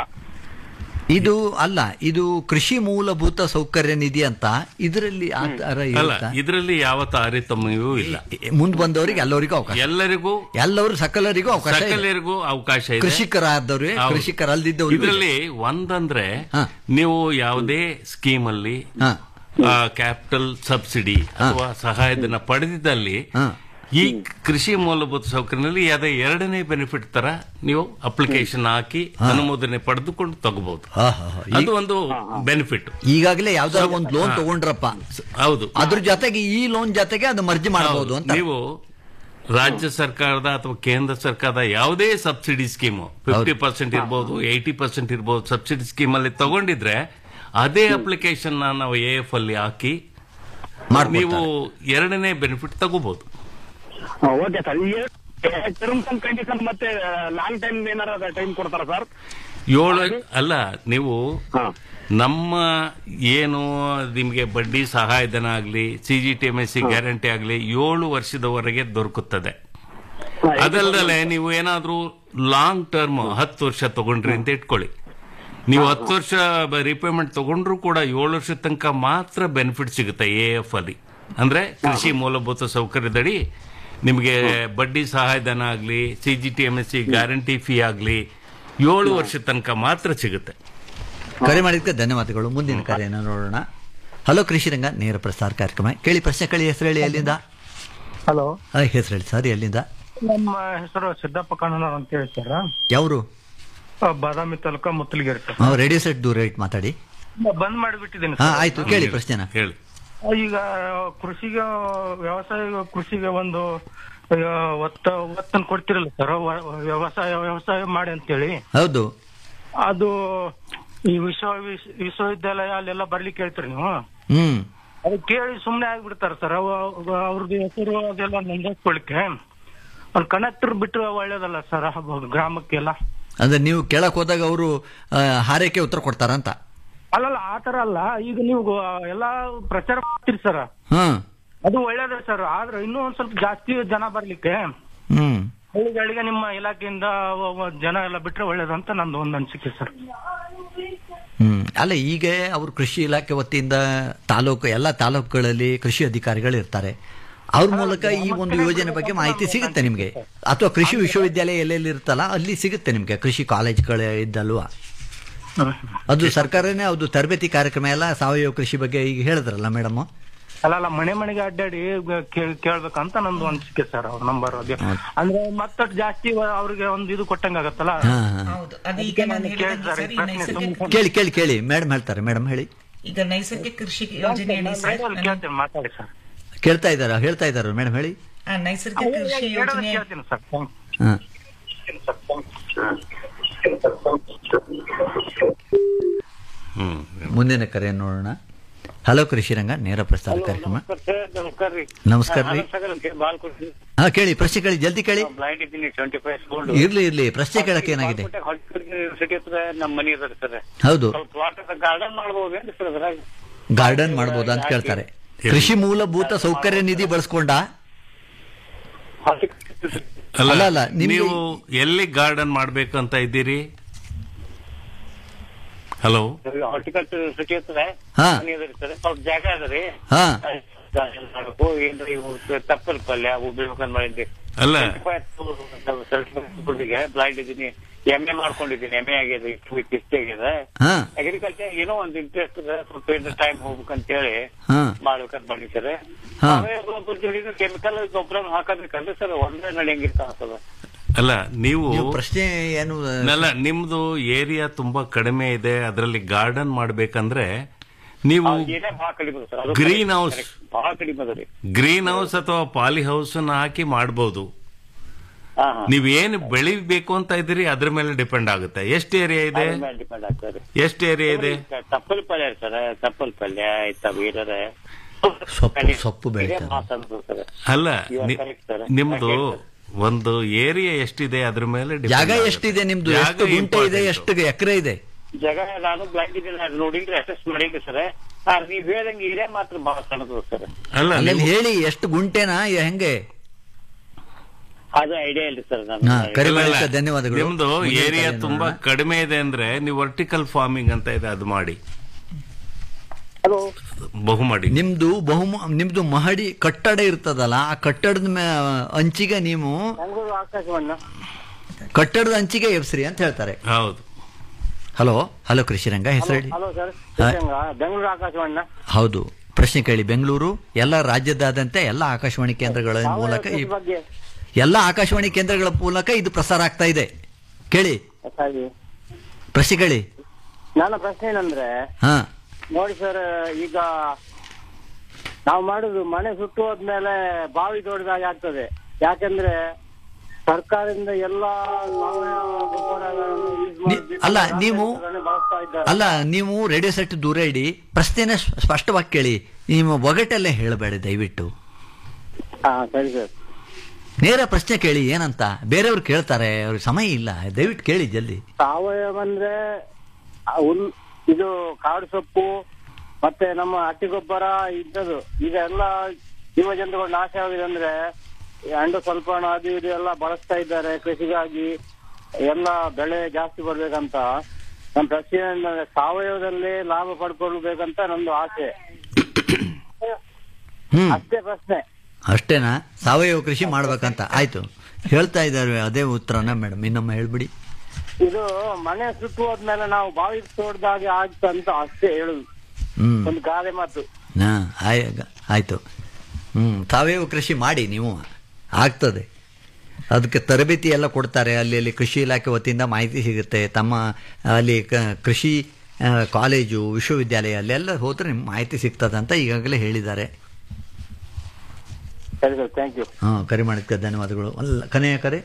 ಇದು ಅಲ್ಲ ಇದು ಕೃಷಿ ಮೂಲಭೂತ ಸೌಕರ್ಯ ನಿಧಿ ಅಂತ ಇದರಲ್ಲಿ ಆ ತರ ಅಲ್ಲ ಇರುತ್ತಾ? ಇದರಲ್ಲಿ ಯಾವ ತಾರತಮ್ಯವೂ ಇಲ್ಲ ಮುಂದ್ ಬಂದವರಿಗೆ ಎಲ್ಲರಿಗೂ ಅವಕಾಶ ಎಲ್ಲರಿಗೂ ಎಲ್ಲರೂ ಸಕಲರಿಗೂ ಅವಕಾಶ ಇದೆ. ಸಕಲರಿಗೂ ಅವಕಾಶ ಇದೆ ಕೃಷಿಕರಾದವ್ರು ಹೌದು. ಕೃಷಿಕರಲ್ದಿದ್ದವ್ರು ಇದರಲ್ಲಿ ಒಂದಂದ್ರೆ ಹಾ. ನೀವು ಯಾವುದೇ ಸ್ಕೀಮ್ ಅಲ್ಲಿ ಹಾ ಕ್ಯಾಪಿಟಲ್ ಸಬ್ಸಿಡಿ ಅಥವಾ ಸಹಾಯಧನ ಪಡೆದಿದ್ದಲ್ಲಿ ಹಾ ಈ ಕೃಷಿ ಮೂಲಭೂತ ಸೌಕರ್ಯದಲ್ಲಿ ಅದೇ ಎರಡನೇ ಬೆನಿಫಿಟ್ ತರ ನೀವು ಅಪ್ಲಿಕೇಶನ್ ಹಾಕಿ ಅನುಮೋದನೆ ಪಡೆದುಕೊಂಡು ತಗೋಬಹುದು ಹಾ, ಹಾ, ಹಾ. ಅದು ಒಂದು ಬೆನಿಫಿಟ್ ಈಗಾಗಲೇ ಯಾವ್ದಾದ್ರು ಒಂದು ಲೋನ್ ತಗೊಂಡ್ರಪ್ಪ ಹೌದು ಅದ್ರ ಜೊತೆಗೆ ಈ ಲೋನ್ ಜೊತೆಗೆ ಅದು ಮರ್ಜಿ ಮಾಡಬಹುದು ಅಂತ ನೀವು ರಾಜ್ಯ ಸರ್ಕಾರದ ಅಥವಾ ಕೇಂದ್ರ ಸರ್ಕಾರದ ಯಾವುದೇ ಸಬ್ಸಿಡಿ ಸ್ಕೀಮು ಫಿಫ್ಟಿ ಪರ್ಸೆಂಟ್ ಇರ್ಬೋದು ಏಯ್ಟಿ ಪರ್ಸೆಂಟ್ ಇರ್ಬೋದು ಸಬ್ಸಿಡಿ ಸ್ಕೀಮ್ ಅಲ್ಲಿ ತಗೊಂಡಿದ್ರೆ ಅದೇ ಅಪ್ಲಿಕೇಶನ್ ನಾವು ಎ ಎಫ್ ಅಲ್ಲಿ ಹಾಕಿ ಮಾಡ್ಕೊಡ್ತಾರೆ. ನೀವು ಎರಡನೇ ಬೆನಿಫಿಟ್ ತಗೋಬಹುದು ಓಕೆ ಸರ್ ಈ ಟರ್ಮ್ಸ್ ಅಂಡ್ ಕಂಡೀಷನ್ ಮತ್ತೆ ಲಾಂಗ್ ಟೈಮ್ ಏನಾರ ಟೈಮ್ ಕೊಡ್ತಾರ ಸರ್ ಏಳು ಅಲ್ಲ ನೀವು ಹಾ. ನಮ್ಮ ಏನು ನಿಮಗೆ ಬಡ್ಡಿ ಸಹಾಯಧನ ಆಗಲಿ C G T M S C guarantee ಆಗಲಿ ಏಳು ವರ್ಷದವರೆಗೆ ದೊರಕುತ್ತದೆ ಅದಲ್ಲದೆ ನೀವು ಏನಾದ್ರೂ ಲಾಂಗ್ ಟರ್ಮ್ ಹತ್ತು ವರ್ಷ ತಗೊಂಡ್ರಿ ಅಂತ ಇಟ್ಕೊಳ್ಳಿ ನೀವು ಹತ್ತು ವರ್ಷ ರಿಪೇಮೆಂಟ್ ತಗೊಂಡ್ರು ಕೂಡ ಏಳು ವರ್ಷದ ತನಕ ಮಾತ್ರ ಬೆನಿಫಿಟ್ ಸಿಗುತ್ತೆ ಎ ಎಫ್ ಅಲ್ಲಿ ಅಂದ್ರೆ ಕೃಷಿ ಮೂಲಭೂತ ಸೌಕರ್ಯದಡಿ ನಿಮಗೆ ಬಡ್ಡಿ ಸಹಾಯಧನ ಆಗಲಿ C G T M S C guarantee fee ಆಗಲಿ ಏಳು ವರ್ಷದ ತನಕ ಮಾತ್ರ ಸಿಗುತ್ತೆ ಕರೆ ಮಾಡಿದ್ದಕ್ಕೆ ಧನ್ಯವಾದಗಳು ಮುಂದಿನ ಕರೆಯನ್ನು ನೋಡೋಣ ಹಲೋ ಕೃಷಿ ರಂಗ ನೇರ ಪ್ರಸಾರ ಕಾರ್ಯಕ್ರಮ ಕೇಳಿ ಪ್ರಶ್ನೆ ಕೇಳಿ ಹೆಸರು ಹೇಳಿ ಎಲ್ಲಿಂದ ಹಲೋ ಆ, ಹೆಸರು ಹೇಳಿ ಸರ್ ಎಲ್ಲಿಂದ ನಮ್ಮ ಹೆಸರು ಸಿದ್ದಪ್ಪ ಕಣ್ಣನವ್ರು ಅಂತ ಹೇಳಿ ಸರ್ ಯಾವರು ಆ, Badami taluka Muttalagiri sir radio set ದೂರ ಇಟ್ಟು ಮಾತಾಡಿ ಬಂದ್ ಮಾಡಿಬಿಟ್ಟಿದ್ದೀನಿ ಹಾ ಸರ್ ಆಯ್ತು ಕೇಳಿ ಪ್ರಶ್ನೆನ ಹೇಳಿ ಈಗ ಕೃಷಿಗೆ ವ್ಯವಸಾಯ ಕೃಷಿಗೆ ಒಂದು ಆ, ಒತ್ತ ಒತ್ತನ್ನು ಕೊಡ್ತಿರಲ್ಲ ಸರ್ ವ- ವ್ಯವಸಾಯ ವ್ಯವಸಾಯ ಮಾಡಿ ಅಂತೇಳಿ ಹೌದು ಅದು ಈ ವಿಶ್ವ ವಿಶ್- ವಿಶ್ವವಿದ್ಯಾಲಯ ಅಲ್ಲೆಲ್ಲ ಬರ್ಲಿಕ್ಕೆ ಹೇಳ್ತೀರಿ ನೀವು ಹ್ಮ್ ಅದು ಕೇಳಿ ಸುಮ್ನೆ ಆಗ್ಬಿಡ್ತಾರ ಸರ್ ಅವ್ರದ್ದು ಹೆಸರು ಅದೆಲ್ಲ ನೋಂದಾಯಿಸ್ಕೊಳಿಕ್ಕೆ ಒಂದು ಕಂಡಕ್ಟರ್ ಬಿಟ್ಟರೆ ಒಳ್ಳೇದಲ್ಲ ಸರ್ ಗ್ರಾಮಕ್ಕೆಲ್ಲ ಅಂದ್ರೆ ನೀವು ಕೇಳಕ್ ಹೋದಾಗ ಅವರು ಹಾರೈಕೆ ಉತ್ತರ ಕೊಡ್ತಾರಂತ ಅಲ್ಲಲ್ಲ ಆ ತರ ಅಲ್ಲ ಈಗ ನೀವು ಎಲ್ಲಾ ಪ್ರಚಾರ ಮಾಡ್ತೀರಿ ಸರ್ ಹ್ಮ್ ಅದು ಒಳ್ಳೇದೇ ಸರ್ ಆದ್ರೆ ಇನ್ನೂ ಒಂದ್ ಸ್ವಲ್ಪ ಜಾಸ್ತಿ ಜನ ಬರ್ಲಿಕ್ಕೆ ಹ್ಮ್ ಹಳ್ಳಿಗಳಿಗೆ ನಿಮ್ಮ ಇಲಾಖೆಯಿಂದ ಒ- ಒ- ಜನ ಎಲ್ಲ ಬಿಟ್ರೆ ಒಳ್ಳೇದಂತ ನಂದು ಒಂದು ಅನಿಸಿಕೆ ಸರ್ ಹ್ಮ್ ಅಲ್ಲ ಈಗ ಅವರು ಕೃಷಿ ಇಲಾಖೆ ವತಿಯಿಂದ ತಾಲೂಕು ಎಲ್ಲ ತಾಲೂಕುಗಳಲ್ಲಿ ಕೃಷಿ ಅಧಿಕಾರಿಗಳು ಇರ್ತಾರೆ ಅವ್ರ ಮೂಲಕ ಈ ಒಂದು ಯೋಜನೆ ಬಗ್ಗೆ ಮಾಹಿತಿ ಸಿಗುತ್ತೆ ನಿಮಗೆ ಅಥವಾ ಕೃಷಿ ವಿಶ್ವವಿದ್ಯಾಲಯ ಎಲ್ಲೆಲ್ಲಿ ಇರುತ್ತಲ್ಲ ಅಲ್ಲಿ ಸಿಗುತ್ತೆ ನಿಮಗೆ ಕೃಷಿ ಕಾಲೇಜ್ಗಳು ಇದ್ದಲ್ವಾ ಅದು ಸರ್ಕಾರನೇ ಅದು ತರಬೇತಿ ಕಾರ್ಯಕ್ರಮ ಎಲ್ಲ ಸಾವಯವ ಕೃಷಿ ಬಗ್ಗೆ ಈಗ ಹೇಳಿದ್ರಲ್ಲ ಮೇಡಮ್ ಅಲ್ಲಲ್ಲ ಮನೆ ಮನೆಗೆ ಅಡ್ಡಾಡಿ ಕೇಳ್- ಕೇಳ್ಬೇಕಂತ ನಂದು ಅನಿಸಿಕೆ ಸರ್ ಅವ್ರ ನಂಬರ್ ಅದೇ ಅಂದ್ರೆ ಮತ್ತಷ್ಟು ಜಾಸ್ತಿ ಅವ್ರಿಗೆ ಒಂದು ಇದು ಕೊಟ್ಟಂಗ ಆಗತ್ತಲ್ಲ ಹೌದು ಅದು ಈಗ ನಾನು ಹೇಳಿದಂಗೆ ಸರ್ ಈ ನೈಸರ್ಗಿಕ ಕೇಳಿ ಕೇಳಿ ಕೇಳಿ ಮೇಡಮ್ ಹೇಳ್ತಾರೆ ಮೇಡಮ್ ಹೇಳಿ ಈಗ ನೈಸರ್ಗಿಕ ಕೃಷಿ ಯೋಜನೆಯಲ್ಲಿ ಸರ್ ನಾನು- ಕೇಳ್ತೀನಿ ಮಾತಾಡಿ ಸರ್ ಕೇಳ್ತಾ ಇದ್ದಾರಾ ಹೇಳ್ತಾ ಇದ್ದಾರ ಮೇಡಮ್ ಹೇಳಿ ಆ ನೈಸರ್ಗಿಕ ಕೃಷಿ ಯೋಜನೆ ಕೇಳ್ತೀನಿ ಸರ್ ಹಾ ಹ್ಮ್ ಮುಂದಿನ ಕರೆ ನೋಡೋಣ ಹಲೋ ಕೃಷಿ ರಂಗ ನೇರ ಪ್ರಸಾರ ಕಾರ್ಯಕ್ರಮ ನಮಸ್ಕಾರ ರೀ ನಮಸ್ಕಾರ ರೀ ಬಾಲ್ ಕೊಡ್ತೀನಿ ಹಾ ಕೇಳಿ ಪ್ರಶ್ನೆ ಕೇಳಿ ಜಲ್ದಿ ಕೇಳಿ ಬ್ಲೈಂಡ್ ಇದ್ದೀನಿ ಟ್ವೆಂಟಿ ಫೈವ್ ಸ್ಕೂಲ್ ಇರ್ಲಿ ಇರ್ಲಿ ಪ್ರಶ್ನೆ ಕೇಳಕ್ಕೆ ಏನಾಗಿದೆ ಯೂನಿವರ್ಸಿಟಿ ಹತ್ರ ನಮ್ಮ ಮನಿ ಅದ ಸರ್ ಹೌದು ಸ್ವಲ್ಪ ಪ್ಲಾಟ್ ಗಾರ್ಡನ್ ಮಾಡ್ಬೋದೇನ್ರಿ ಸರ್ ಅದ್ರಾಗ ಗಾರ್ಡನ್ ಮಾಡ್ಬೋದಾ ಅಂತ ಕೇಳ್ತಾರೆ ಕೃಷಿ ಮೂಲಭೂತ ಸೌಕರ್ಯ ನಿಧಿ ಬಳಸ್ಕೊಂಡ ಅಲ್ಲ ಅಲ್ಲ, ಅಲ್ಲ, ನಿಮ್ಗೆ- ನೀವು ಎಲ್ಲಿ ಗಾರ್ಡನ್ ಮಾಡ್ಬೇಕು ಅಂತ ಇದ್ದೀರಿ ಹಲೋ ಹಾರ್ಟಿಕಲ್ಚರ್ ಸಿಟಿ ಇರ್ತದೆ ಹಾ. ಮನೆ ಅದ ಇರ್ತದೆ ಸ್ವಲ್ಪ ಜಾಗ ಅದ ರೀ ಹಾ. ಮಾಡಬೇಕು ಏನ್ರಿ ಇವು ತಪ್ಪಲ್ ಪಲ್ಯ ಅವು ಬೆಳ್ಬೇಕಂತ ಮಾಡಿದ್ವಿ ಅಲ್ಲ ಬ್ಲೈಂಡ್ ಇದೀನಿ ಎಂ ಎ ಮಾಡ್ಕೊಂಡಿದ್ದೀನಿ ಎಂ ಎ ಆಗಿದೆ ಇಷ್ಟೇ ಆಗಿದೆ ಹಾ ಅಗ್ರಿಕಲ್ಚರ್ ಏನೋ ಒಂದು ಇಂಟ್ರೆಸ್ಟ್ ಇದೆ ಸ್ವಲ್ಪ ಟೈಮ್ ಹೋಗ್ಬೇಕಂತ ಹೇಳಿ ಹಾ ಮಾಡ್ಬೇಕಂತ ಮಾಡಿದ್ದಾರೆ ಹಾ. ಕೆಮಿಕಲ್ ಗೊಬ್ಬರ ಹಾಕಬೇಕಂದ್ರೆ ಸರ್ ಒಂದೇ ನಡೆಯಂಗಿರ್ತಾವ ಅಲ್ಲ ನೀವು ನೀವು ಪ್ರಶ್ನೆ ಏನು ಅಲ್ಲ ನಿಮ್ದು ಏರಿಯಾ ತುಂಬಾ ಕಡಿಮೆ ಇದೆ ಅದರಲ್ಲಿ ಗಾರ್ಡನ್ ಮಾಡ್ಬೇಕಂದ್ರೆ ನೀವು ಏನೇ ಬಹಳ ಕಡಿಮೆ ಅದ ಸರ್ ಅದು Green correct, house. correct. ಬಹಳ ಕಡಿಮೆ ಅದ ರೀ ಗ್ರೀನ್ ಹೌಸ್ ಅಥವಾ ಪಾಲಿ ಹೌಸ್ ಹಾಕಿ ಮಾಡ್ಬೋದು ಹಾ ಹಾ ನೀವ್ ಏನ್ ಬೆಳಿಬೇಕು ಅಂತ ಇದ್ದೀರಿ ಅದ್ರ ಮೇಲೆ ಡಿಪೆಂಡ್ ಆಗುತ್ತೆ ಎಷ್ಟು ಏರಿಯಾ ಇದೆ ಅದ್ರ ಮೇಲೆ ಡಿಪೆಂಡ್ ಆಗ್ತದೆ ಎಷ್ಟು ಏರಿಯಾ ಇದೆ ತಪ್ಪಲ್ ಪಲ್ಯ ಸರ್ ತಪ್ಪಲ್ ಪಲ್ಯ ಆಯ್ತಾ ಬೇರೆ ಸೊಪ್ಪು ಸೊಪ್ಪು ಬೆಳಿತಾರೆ ಸರ್ ಅಲ್ಲ You are ನಿ- correct, sir. ನಿಮ್ದು ಒಂದು ಏರಿಯಾ ಎಷ್ಟಿದೆ ಅದ್ರ ಮೇಲೆ depend ಜಾಗ ಆಗುತ್ತೆ. ಎಷ್ಟಿದೆ ನಿಮ್ದು ಜಾಗ ಎಷ್ಟು ಗುಂಟೆ ಇದೆ important. ಎಷ್ಟು ಎಕರೆ ಇದೆ ಜಾಗ ನಾನು ಬ್ಲೈಂಡ್ ಇದ್ದೀನಿ ನೋಡಿದ್ರೆ ಅಸೆಸ್ ಮಾಡಿದ್ರಿ ಸರ್ ನೀವ್ ಹೇಳ್ದಂಗೆ ಇರೇ ಮಾತ್ರ ಬಹಳ ಸಣ್ಣದು ಸರ್ ಅಲ್ಲ ಅಲ್ಲಿ ನೀವು- ಹೇಳಿ ಎಷ್ಟು ಗುಂಟೆನಾ ಯ- ಹೆಂಗೆ ಅದು ಐಡಿಯಾ ಇಲ್ಲ ಸರ್ ಹಾ, ನಾನು ಕರೆ ಇಲ್ಲ, ಮಾಡಿದ್ದಕ್ಕೆ ಇಲ್ಲ. ಧನ್ಯವಾದಗಳು ನಿಮ್ದು ಮುಂದಿನ ಏರಿಯಾ ಕರೆ ತುಂಬಾ ನೋಡೋಣ. ಕಡಿಮೆ ಇದೆ ಅಂದ್ರೆ ನೀವು ವರ್ಟಿಕಲ್ ಫಾರ್ಮಿಂಗ್ ಅಂತ ಇದೆ ಅದು ಮಾಡಿ ಹಲೋ ಬಹು ಮಾಡಿ ನಿಮ್ದು ಬಹು ನಿಮ್ದು ಮಹಡಿ ಕಟ್ಟಡ ಇರ್ತದಲ್ಲ ಆ ಕಟ್ಟಡದ ಮೇ- ಅಂಚಿಗೆ ನೀವು ಬೆಂಗಳೂರು ಆಕಾಶವನ್ನ ಕಟ್ಟಡದ ಅಂಚಿಗೆ ಎಬ್ಸ್ರಿ ಅಂತ ಹೇಳ್ತಾರೆ ಹೌದು ಹಲೋ ಹಲೋ ಕೃಷಿರಂಗ ಹೆಸರು ಹೇಳಿ ಹಲೋ ಸರ್ ಹಾ. ಬೆಂಗಳೂರು ಆಕಾಶವನ್ನ ಹೌದು ಪ್ರಶ್ನೆ ಕೇಳಿ ಬೆಂಗಳೂರು ಎಲ್ಲ ರಾಜ್ಯದಾದ್ಯಂತ ಎಲ್ಲ ಆಕಾಶವಾಣಿ ಕೇಂದ್ರಗಳ ಮೂಲಕ ಈ- ಬಗ್ಗೆ ಎಲ್ಲ ಆಕಾಶವಾಣಿ ಕೇಂದ್ರಗಳ ಮೂಲಕ ಇದು ಪ್ರಸಾರ ಆಗ್ತಾ ಇದೆ ಕೇಳಿ ಗೊತ್ತಾಗಿ ಪ್ರಶ್ನೆ ಕೇಳಿ ನನ್ನ ಪ್ರಶ್ನೆ ಏನಂದ್ರೆ ಹಾ ನೋಡಿ ಸರ್ ಈಗ ನಾವು ಮಾಡುದು ಮನೆ ಸುಟ್ಟು ಹೋದ್ಮೇಲೆ ಬಾವಿ ತೋಡಿದಾಗ ಆಗ್ತದೆ ಯಾಕಂದ್ರೆ ಸರ್ಕಾರದಿಂದ ಎಲ್ಲಾ ಸಾವಯವ ಗೊಬ್ಬರಗಳನ್ನು use ನಿ- ಮಾಡಿ ಅಲ್ಲ, ನೀವು- ಬಳಸ್ತಾ ಇದ್ದಾರೆ ಅಲ್ಲ ನೀವು ರೇಡಿಯೋ ಸೆಟ್ ದೂರ ಇಡಿ ಪ್ರಶ್ನೆನ ಸ್ಪ- ಸ್ಪಷ್ಟವಾಗಿ ಕೇಳಿ ನಿಮ್ಮ ಒಗಟಲ್ಲೇ ಹೇಳಬೇಡಿ ದಯವಿಟ್ಟು ಹಾ ಸರಿ ಸರ್ ನೇರ ಪ್ರಶ್ನೆ ಕೇಳಿ ಏನಂತ ಬೇರೆಯವ್ರು ಕೇಳ್ತಾರೆ ಅವ್ರಿಗೆ ಸಮಯ ಇಲ್ಲ ದಯವಿಟ್ಟು ಕೇಳಿ ಜಲ್ದಿ ಸಾವಯವ ಅಂದ್ರೆ ಆ ಹುಲ್ ಇದು ಕಾಡು ಸೊಪ್ಪು ಮತ್ತೆ ನಮ್ಮ ಹಟ್ಟಿ ಗೊಬ್ಬರ ಇದ್ದದು ಇದೆಲ್ಲ ಜೀವ ಜಂತುಗಳು ನಾಶ ಆಗಿದೆ ಅಂದ್ರೆ ಈ ಅಂಡು ಸ್ವಲ್ಪ ಅದು ಇದು ಎಲ್ಲ ಬಳಸ್ತಾ ಇದ್ದಾರೆ ಕೃಷಿಗಾಗಿ ಎಲ್ಲ ಬೆಳೆ ಜಾಸ್ತಿ ಬರ್ಬೇಕಂತ ನಮ್ಮ ಪ್ರಶ್ನೆ ಏನಂದ್ರೆ ಸಾವಯವದಲ್ಲಿ ಲಾಭ ಪಡ್ಕೊಳ್ಬೇಕಂತ ನಂದು ಆಸೆ ಹ್ಮ್ ಅಷ್ಟೇ ಪ್ರಶ್ನೆ ಅಷ್ಟೇನಾ ಸಾವಯವ ಕೃಷಿ ಮಾಡ್ಬೇಕಂತ ಆಯ್ತು ಹೇಳ್ತಾ ಇದ್ದಾರೆ ಅದೇ ಉತ್ತರನ ಮೇಡಮ್ ಇನ್ನೊಮ್ಮೆ ಹೇಳ್ಬಿಡಿ ಇದು ಮನೆ ಸುಟ್ಟು ಹೋದ್ಮೇಲೆ ನಾವು ಬಾವಿ ತೋಡ್ದಾಗೆ ಆಗ್ತಂತ ಅಷ್ಟೇ ಹೇಳುದು ಹ್ಮ್ ಒಂದು ಗಾದೆ ಮಾತು ಹಾ ಆಯ್- ಆಯ್ತು ಹ್ಮ್ ಸಾವಯವ ಕೃಷಿ ಮಾಡಿ ನೀವು ಆಗ್ತದೆ ಅದಕ್ಕೆ ತರಬೇತಿ ಎಲ್ಲ ಕೊಡ್ತಾರೆ ಅಲ್ಲಿ ಅಲ್ಲಿ ಕೃಷಿ ಇಲಾಖೆ ವತಿಯಿಂದ ಮಾಹಿತಿ ಸಿಗುತ್ತೆ ತಮ್ಮ ಅಲ್ಲಿ ಕ- ಕೃಷಿ ಆ, ಕಾಲೇಜು ವಿಶ್ವವಿದ್ಯಾಲಯ ಅಲ್ಲೆಲ್ಲ ಹೋದ್ರೆ ನಿಮ್ಗೆ ಮಾಹಿತಿ ಸಿಗ್ತದೆ ಅಂತ ಈಗಾಗಲೇ ಹೇಳಿದ್ದಾರೆ ಸರಿ ಸರ್ ಥ್ಯಾಂಕ್ ಯು ಹಾಂ ಕರೆ ಮಾಡಿದ್ದಕ್ಕೆ ಧನ್ಯವಾದಗಳು ಅಲ್ಲ ಕೊನೆಯ ಕರೆ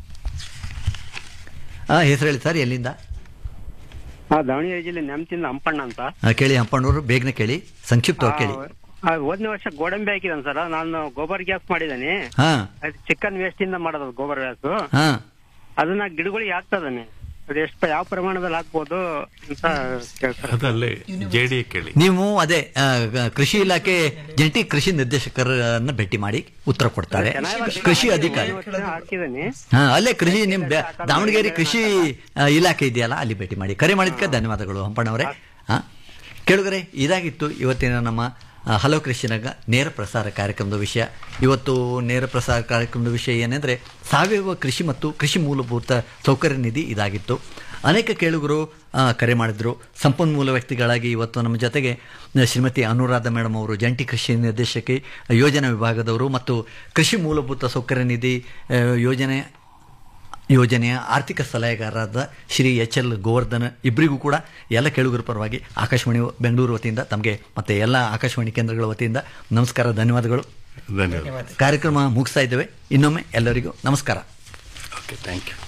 ಹಾಂ ಹೆಸರು ಹೇಳಿ ಸರ್ ಎಲ್ಲಿಂದ ಹಾ ದಾವಣಗೆರೆ ಜಿಲ್ಲೆ ನೆಮ್ತಿಂದ ಹಂಪಣ್ಣ ಅಂತ ಆ, ಕೇಳಿ ಹಂಪಣ್ಣವರು ಬೇಗನೆ ಕೇಳಿ ಸಂಕ್ಷಿಪ್ತವಾಗಿ ಕೇಳಿ ಆ, ಹೋದ್ನೇ ವರ್ಷ ಗೋಡಂಬಿ ಹಾಕಿದ್ದಾನೆ ಸರ್ ನಾನು ಗೋಬರ್ ಗ್ಯಾಸ್ ಮಾಡಿದ್ದಾನೆ ಹಾಂ ಚಿಕನ್ ವೇಸ್ಟ್ ಇಂದ ಮಾಡೋದು ಗೋಬರ್ ಗ್ಯಾಸ್ ಹಾಂ ಅದನ್ನ ಗಿಡಗಳಿಗೆ ಹಾಕ್ತದಾನೆ ಅದು ಎಷ್ಟು ಯಾವ ಪ್ರಮಾಣದಲ್ಲಿ ಹಾಕ್ಬೋದು ಅಂತ ಕೇಳ್ತಾರೆ ಅದಲ್ಲೇ ಜೆ ಡಿ ಕೇಳಿ ನೀವು ಅದೇ ಆ, ಗ- ಕೃಷಿ ಇಲಾಖೆ ಜಂಟಿ ಕೃಷಿ ನಿರ್ದೇಶಕರನ್ನ ಭೇಟಿ ಮಾಡಿ ಉತ್ತರ ಕೊಡ್ತಾರೆ ಕೃಷಿ ಅಧಿಕಾರಿ ಹಾಕಿದ್ದಾನೆ ಹಾ ಅಲ್ಲೇ ಕೃಷಿ ನಿಮ್ ಬ್ಯಾ- ದಾವಣಗೆರೆ ಕೃಷಿ ಆ, ಇಲಾಖೆ ಇದೆಯಲ್ಲ ಅಲ್ಲಿ ಭೇಟಿ ಮಾಡಿ ಕರೆ ಮಾಡಿದ್ಕೆ ಧನ್ಯವಾದಗಳು ಹಂಪಣ್ಣವರೇ ಹಾ ಕೇಳುಗರೆ ಇದಾಗಿತ್ತು ಇವತ್ತಿನ ನಮ್ಮ ಆ, ಹಲೋ ಕೃಷಿನಾಗ ನೇರ ಪ್ರಸಾರ ಕಾರ್ಯಕ್ರಮದ ವಿಷಯ ಇವತ್ತು ನೇರ ಪ್ರಸಾರ ಕಾರ್ಯಕ್ರಮದ ವಿಷಯ ಏನೆಂದರೆ ಸಾವಯವ ಕೃಷಿ ಮತ್ತು ಕೃಷಿ ಮೂಲಭೂತ ಸೌಕರ್ಯ ನಿಧಿ ಇದಾಗಿತ್ತು ಅನೇಕ ಕೇಳುಗರು ಆ, ಕರೆ ಮಾಡಿದ್ರು ಸಂಪನ್ಮೂಲ ವ್ಯಕ್ತಿಗಳಾಗಿ ಇವತ್ತು ನಮ್ಮ ಜೊತೆಗೆ ಆ, ಶ್ರೀಮತಿ ಅನುರಾಧ ಮೇಡಮ್ ಅವರು ಜಂಟಿ ಕೃಷಿ ನಿರ್ದೇಶಕಿ ಯೋಜನಾ ವಿಭಾಗದವರು ಮತ್ತು ಕೃಷಿ ಮೂಲಭೂತ ಸೌಕರ್ಯ ನಿಧಿ ಆ, ಯೋಜನೆ ಯೋಜನೆಯ ಆರ್ಥಿಕ ಸಲಹೆಗಾರರಾದ ಶ್ರೀ ಎಚ್ ಎಲ್ ಗೋವರ್ಧನ್ ಇಬ್ಬರಿಗೂ ಕೂಡ ಎಲ್ಲ ಕೇಳುಗರ ಪರವಾಗಿ ಆಕಾಶವಾಣಿ ಬೆಂಗಳೂರು ವತಿಯಿಂದ ತಮಗೆ ಮತ್ತೆ ಎಲ್ಲ ಆಕಾಶವಾಣಿ ಕೇಂದ್ರಗಳ ವತಿಯಿಂದ ನಮಸ್ಕಾರ ಧನ್ಯವಾದಗಳು ಧನ್ಯವಾದ ಕಾರ್ಯಕ್ರಮ ಮುಗಿಸ್ತಾ ಇದ್ದೇವೆ ಇನ್ನೊಮ್ಮೆ ಎಲ್ಲರಿಗೂ ನಮಸ್ಕಾರ ಓಕೆ ಥ್ಯಾಂಕ್ ಯು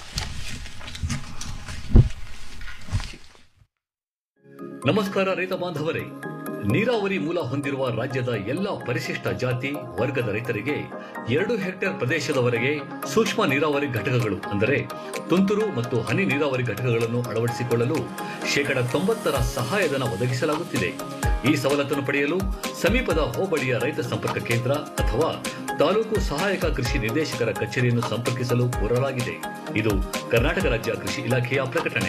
ನಮಸ್ಕಾರ ರೈತ ಬಾಂಧವರೇ ನೀರಾವರಿ ಮೂಲ ಹೊಂದಿರುವ ರಾಜ್ಯದ ಎಲ್ಲ ಪರಿಶಿಷ್ಟ ಜಾತಿ ವರ್ಗದ ರೈತರಿಗೆ ಎರಡು ಹೆಕ್ಟೇರ್ ಪ್ರದೇಶದವರೆಗೆ ಸೂಕ್ಷ್ಮ ನೀರಾವರಿ ಘಟಕಗಳು ಅಂದರೆ ತುಂತುರು ಮತ್ತು ಹನಿ ನೀರಾವರಿ ಘಟಕಗಳನ್ನು ಅಳವಡಿಸಿಕೊಳ್ಳಲು ಶೇಕಡ ತೊಂಬತ್ತರ ಸಹಾಯಧನ ಒದಗಿಸಲಾಗುತ್ತಿದೆ ಈ ಸವಲತ್ತನ್ನು ಪಡೆಯಲು ಸಮೀಪದ ಹೋಬಳಿಯ ರೈತ ಸಂಪರ್ಕ ಕೇಂದ್ರ ಅಥವಾ ತಾಲೂಕು ಸಹಾಯಕ ಕೃಷಿ ನಿರ್ದೇಶಕರ ಕಚೇರಿಯನ್ನು ಸಂಪರ್ಕಿಸಲು ಕೋರಲಾಗಿದೆ ಇದು ಕರ್ನಾಟಕ ರಾಜ್ಯ ಕೃಷಿ ಇಲಾಖೆಯ ಪ್ರಕಟಣೆ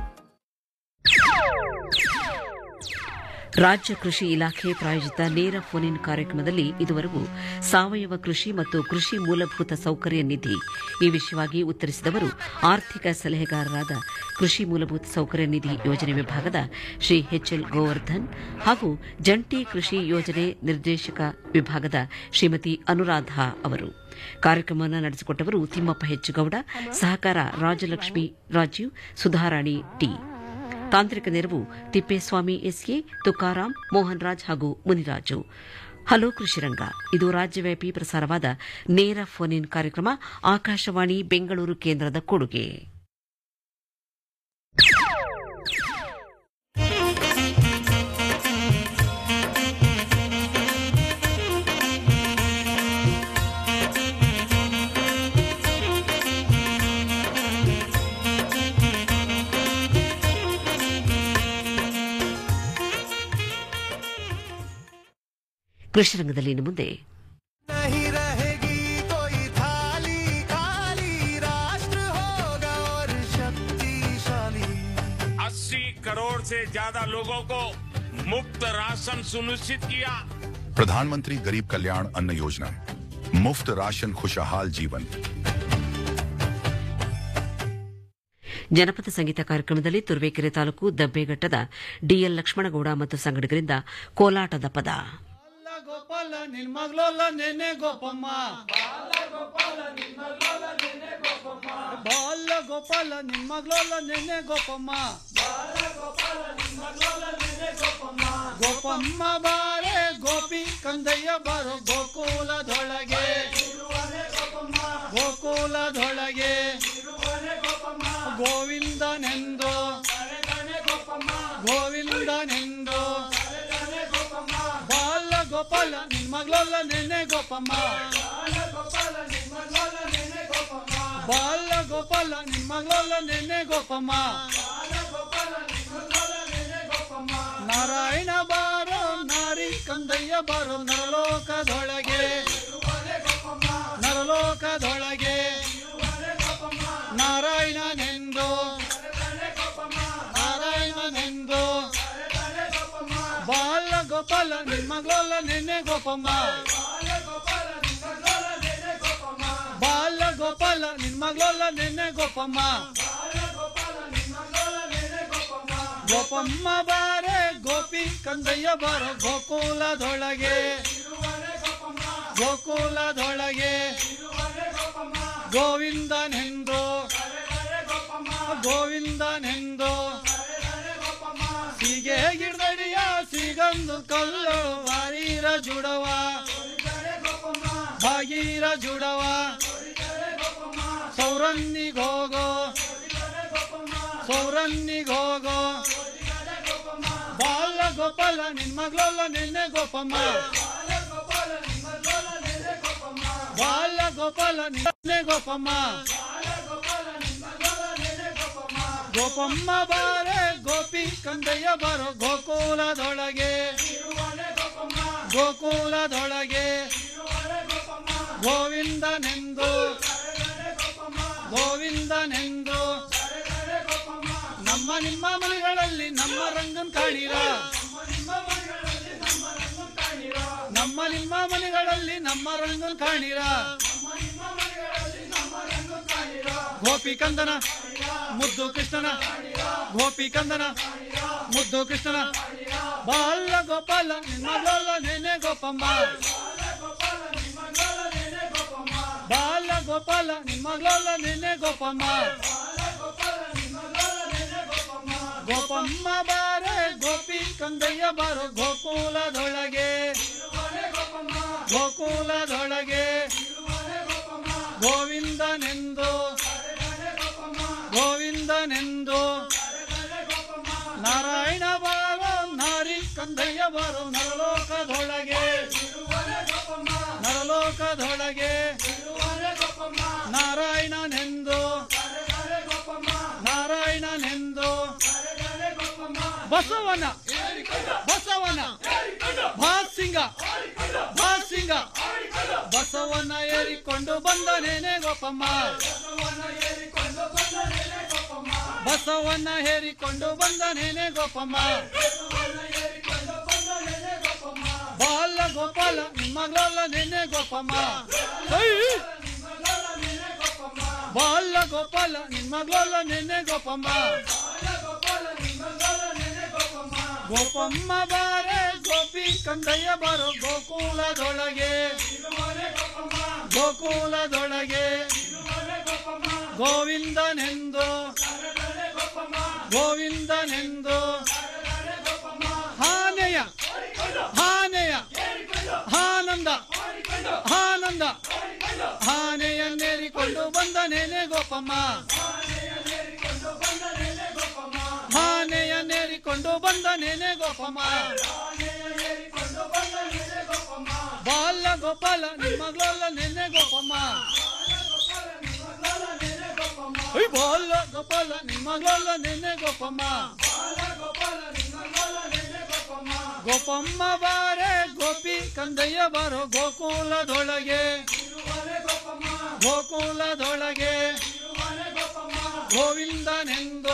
ರಾಜ್ಯ ಕೃಷಿ ಇಲಾಖೆ ಪ್ರಾಯೋಜಿತ ನೇರ ಫೋನ್ ಇನ್ ಕಾರ್ಯಕ್ರಮದಲ್ಲಿ ಇದುವರೆಗೂ ಸಾವಯವ ಕೃಷಿ ಮತ್ತು ಕೃಷಿ ಮೂಲಭೂತ ಸೌಕರ್ಯ ನಿಧಿ ಈ ವಿಷಯವಾಗಿ ಉತ್ತರಿಸಿದವರು ಆರ್ಥಿಕ ಸಲಹೆಗಾರರಾದ ಕೃಷಿ ಮೂಲಭೂತ ಸೌಕರ್ಯ ನಿಧಿ ಯೋಜನೆ ವಿಭಾಗದ ಶ್ರೀ ಎಚ್ಎಲ್ ಗೋವರ್ಧನ್ ಹಾಗೂ ಜಂಟಿ ಕೃಷಿ ಯೋಜನೆ ನಿರ್ದೇಶಕ ವಿಭಾಗದ ಶ್ರೀಮತಿ ಅನುರಾಧ ಅವರು ಕಾರ್ಯಕ್ರಮವನ್ನು ನಡೆಸಿಕೊಟ್ಟವರು ತಿಮ್ಮಪ್ಪ ಹೆಚ್ಚುಗೌಡ ಸಹಕಾರ ರಾಜಲಕ್ಷ್ಮಿ ರಾಜೀವ್ ಸುಧಾರಾಣಿ ಟಿ ತಾಂತ್ರಿಕ ನೆರವು ತಿಪ್ಪೇಸ್ವಾಮಿ ಎಸ್ಎ ತುಕಾರಾಂ ಮೋಹನ್ ರಾಜ್ ಹಾಗೂ ಮುನಿರಾಜು ಹಲೋ ಕೃಷಿರಂಗ ಇದು ರಾಜ್ಯವ್ಯಾಪಿ ಪ್ರಸಾರವಾದ ನೇರ ಫೋನ್ ಇನ್ ಕಾರ್ಯಕ್ರಮ ಆಕಾಶವಾಣಿ ಬೆಂಗಳೂರು ಕೇಂದ್ರದ ಕೊಡುಗೆ ಕೃಷಿರಂಗದಲ್ಲಿ ಇನ್ನು ಮುಂದೆ नहीं रहेगी कोई थाली खाली राष्ट्र होगा और शक्तिशाली अस्सी करोड़ से ज्यादा लोगों को मुफ्त राशन सुनिश्चित किया प्रधानमंत्री गरीब कल्याण अन्न योजना मुफ्त राशन खुशहाल जीवन ಜನಪದ ಸಂಗೀತ ಕಾರ್ಯಕ್ರಮದಲ್ಲಿ ತುರುವೇಕೆರೆ ತಾಲೂಕು ದಬ್ಬೆಘಟ್ಟದ ಡಿಎಲ್ ಲಕ್ಷ್ಮಣಗೌಡ ಮತ್ತು ಸಂಗಡಿಗರಿಂದ ಕೋಲಾಟದ ಪದ ಗೋಪಾಲ ನಿರ್ಮಗ್ಲೋಲ ನೆನೆ ಗೋಪಮ್ಮ ಬಾಲ ಗೋಪಾಲ ನಿರ್ಮಗ್ಲೋಲ ನೆನೆ ಗೋಪಮ್ಮ ಗೋಪಮ್ಮ ಬಾರೆ ಗೋಪಿ ಕಂದಯ್ಯ ಬಾರೋ ಗೋಕುಲದೊಳಗೆ ಗೋಕುಲದೊಳಗೆ ಗೋವಿಂದನೆಂದು ಗೋವಿಂದನೆಂದು ಬಾಲ ಗೋಪಾಲ ನಿಮ್ಮಗ್ಲೋಲ ನೆನೆ ಗೋಪಮ್ಮ ಬಾಲ ಗೋಪಾಲ ನಿಮ್ಮಗ್ಲೋಲ ನೆನೆ ಗೋಪಮ್ಮ ನಾರಾಯಣ ಬಾರೋ ನಾರಿ ಕಂದಯ್ಯ ಬಾರೋ ನರಲೋಕದೊಳಗೆ ನರಲೋಕದೊಳಗೆ ನಾರಾಯಣನೆಂದು ನಾರಾಯಣನೆಂದು ಬಾಲ ಗೋಪಾಲ ನಿಮ್ಮಗ್ಲೋಲ ನೆನೆ ಗೋಪಮ್ಮ ಬಾಲ ಗೋಪಾಲ ನಿಮ್ಮಗ್ಲೋಲ ನೆನೆ ಗೋಪಮ್ಮ ಗೋಪಮ್ಮ ಬಾರೆ ಗೋಪಿ ಕಂದಯ್ಯ ಬಾರ ಗೋಕುಲದೊಳಗೆ ಗೋಕುಲದೊಳಗೆ ಗೋವಿಂದನೆಂದು ಗೋವಿಂದನೆಂದು ಹೀಗೆ ಗಿಡದಡಿಯ ಸಿಗಂದು ಕಲ್ಲು ವಾರೀರ ಜುಡವ ಭಾಗೀರ ಜುಡವ ಸೌರನ್ನಿಗೋಗೋ ಸೌರನ್ನಿಗೋಗೋ ಬಾಲ ಗೋಪಾಲ ನಿಮ್ಮಗ್ಲೋಲ ನಿನ್ನೆ ಗೋಪಮ್ಮ ಬಾಲ ಗೋಪಾಲ ನಿನ್ನೆ ಗೋಪಮ್ಮ ಗೋಪಮ್ಮ ಬಾರೆ ಗೋಪಿ ಕಂದಯ್ಯ ಬಾರೋ ಗೋಕುಲದೊಳಗೆ ಗೋಕುಲದೊಳಗೆ ಗೋವಿಂದನೆಂದು ಗೋವಿಂದನೆಂದು ನಮ್ಮ ನಿಮ್ಮ ಮನೆಗಳಲ್ಲಿ ನಮ್ಮ ರಂಗನ್ ಕಾಣಿರ ನಮ್ಮ ನಿಮ್ಮ ಮನೆಗಳಲ್ಲಿ ನಮ್ಮ ರಂಗನ್ ಕಾಣಿರ ಗೋಪಿ ಕಂದನ ಮುದ್ದು ಕೃಷ್ಣನ ಗೋಪಿ ಕಂದನ ಮುದ್ದು ಕೃಷ್ಣನ ಬಾಲ ಗೋಪಾಲ ನಿಮ್ಮಗೋಲ ನೆನೆ ಗೋಪಮ್ಮ ಬಾಲ ಗೋಪಾಲ ನಿಮ್ಮಗೋಲ ನೆನೆ ಗೋಪಮ್ಮ ಗೋಪಮ್ಮ ಬಾರೆ ಗೋಪಿ ಕಂದಯ್ಯ ಬಾರೋ ಗೋಕುಲದೊಳಗೆ ಗೋಕುಲದೊಳಗೆ ಗೋವಿಂದನೆಂದು ಗೋವಿಂದನೆಂದು ನಾರಾಯಣ ಬಾಲ ನಾರಿ ಕಂದಯ್ಯ ಬಾರೋ ನರಲೋಕದೊಳಗೆ ನರಲೋಕದೊಳಗೆ ನಾರಾಯಣನೆಂದು ನಾರಾಯಣನೆಂದು ಬಸವನ ಬಸವನ ಭಾಸಿಂಗ ಭಾಸಿಂಗ ಬಸವನ ಏರಿಕೊಂಡು ಬಂದನೇನೆ ಗೋಪಮ್ಮ ಬಸವನ್ನ ಹೇರಿಕೊಂಡು ಬಂದನೇನೆ ಗೋಪಮ್ಮ ಬಾಲ ಗೋಪಾಲ ನಿಮ್ಮಗಲ ನೆನೆ ಗೋಪಮ್ಮ ಐ! ಬಾಲ ಗೋಪಾಲ ನಿಮ್ಮಗಲ ನೆನೆ ಗೋಪಮ್ಮ ಗೋಪಮ್ಮ ಬಾರೆ ಗೋಪಿ ಕಂದಯ್ಯ ಬಾರೋ ಗೋಕುಲದೊಳಗೆ ಗೋಕುಲದೊಳಗೆ ಗೋವಿಂದನೆಂದು ಗೋವಿಂದನೆಂದು ಹಾನೆಯ ಹಾನೆಯ ಆನಂದ ಆನಂದ ಆನೆಯನ್ನೇರಿಕೊಂಡು ಬಂದನೇನೆ ಗೋಪಮ್ಮ ಆನೆಯನ್ನೇರಿಕೊಂಡು ಬಂದನೇನೆ ಗೋಪಮ್ಮ ಬಾಲ ಗೋಪಾಲ ನಿಮ್ಮಗಲ ನೆನೆ ಗೋಪಮ್ಮ ಐ ಬಾಲ ಗೋಪಾಲ ನಿಮ್ಮಗಲ ನೆನೆ ಗೋಪಮ್ಮ ಗೋಪಮ್ಮ ಬಾರೆ ಗೋಪಿ ಕಂದಯ್ಯ ಬಾರೋ ಗೋಕುಲದೊಳಗೆ ಗೋಕುಲದೊಳಗೆ ಗೋವಿಂದನೆಂದು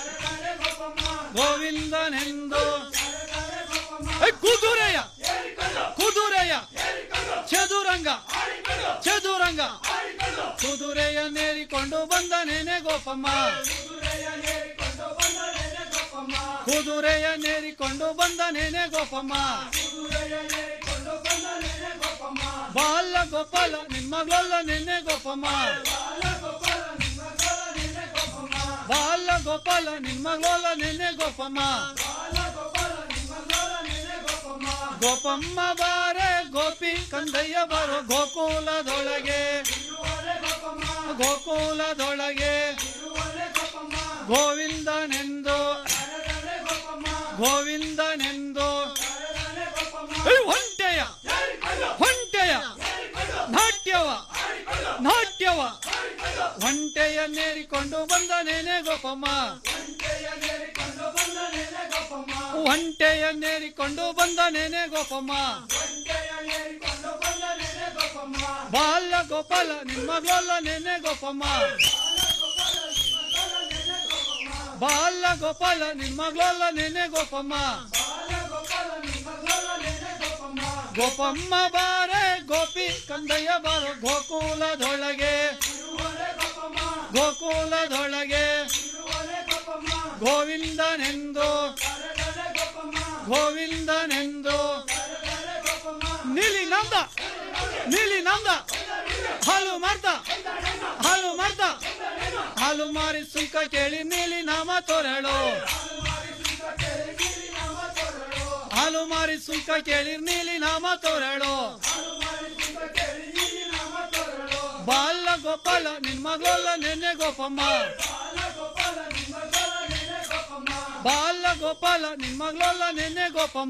ಗೋವಿಂದನೆಂದು ಐ ಕುದುರೆಯ ಕುದುರೆಯ ಚದುರಂಗ ಚದುರಂಗ ಕುದುರೆಯನ್ನೇರಿಕೊಂಡು ಬಂದನೇನೆ ಗೋಪಮ್ಮ ಕುದುರೆಯನ್ನೇರಿಕೊಂಡು ಬಂದನೇನೆ ಗೋಪಮ್ಮ ಬಾಲ ಗೋಪಾಲ ನಿಮ್ಮಗಲ ನೆನೆ ಗೋಪಮ್ಮ ಬಾಲ ಗೋಪಾಲ ನಿಮ್ಮಗಲ ನೆನೆ ಗೋಪಮ್ಮ ಗೋಪಮ್ಮ ಬಾರೆ ಗೋಪಿ ಕಂದಯ್ಯ ಬಾರೋ ಗೋಕುಲದೊಳಗೆ ಗೋಕುಲದೊಳಗೆ ಗೋವಿಂದನೆಂದು ಗೋವಿಂದನೆಂದು ಐ, ಹೊಂಟೆಯ ಹೊಂಟೆಯ ನಾಟ್ಯವ ನಾಟ್ಯವ ಒಂಟೆಯನ್ನೇರಿಕೊಂಡು ಬಂದನೇನೆ ಗೋಪಮ್ಮ ಒಂಟೆಯನ್ನೇರಿಕೊಂಡು ಬಂದನೇನೆ ಗೋಪಮ್ಮ ಬಾಲ ಗೋಪಾಲ ನಿಮ್ಮಗಲ ನೆನೆ ಗೋಪಮ್ಮ ಬಾಲ ಗೋಪಾಲ ನಿಮ್ಮಗಲ ನೆನೆ ಗೋಪಮ್ಮ ಗೋಪಮ್ಮ ಬಾರೆ ಗೋಪಿ ಕಂದಯ್ಯ ಬಾರೋ ಗೋಕುಲದೊಳಗೆ ಗೋಕುಲದೊಳಗೆ ಗೋವಿಂದನೆಂದು ಗೋವಿಂದನೆಂದು ನೀಲಿ ನಂದ ನೀಲಿ ನಂದ ಹಾಲು ಮಾರ್ತ ಹಾಲು ಮಾರ್ತ ಹಾಲು ಮಾರಿ ಸುಂಕ ಕೇಳಿ ನೀಲಿ ನಾಮ ತೋರಳು ಹಾಲು ಮಾರಿ ಸುಂಕ ಕೇಳಿ ನೀಲಿ ನಾಮ ತೋರಳು ಬಾಲ ಗೋಪಾಲ ನಿನ್ ಮಗಲ ನೆನೆ ಗೋಪಮ್ಮ ಬಾಲ ಗೋಪಾಲ ನಿನ್ ಮಗಲ ನೆನೆ ಗೋಪಮ್ಮ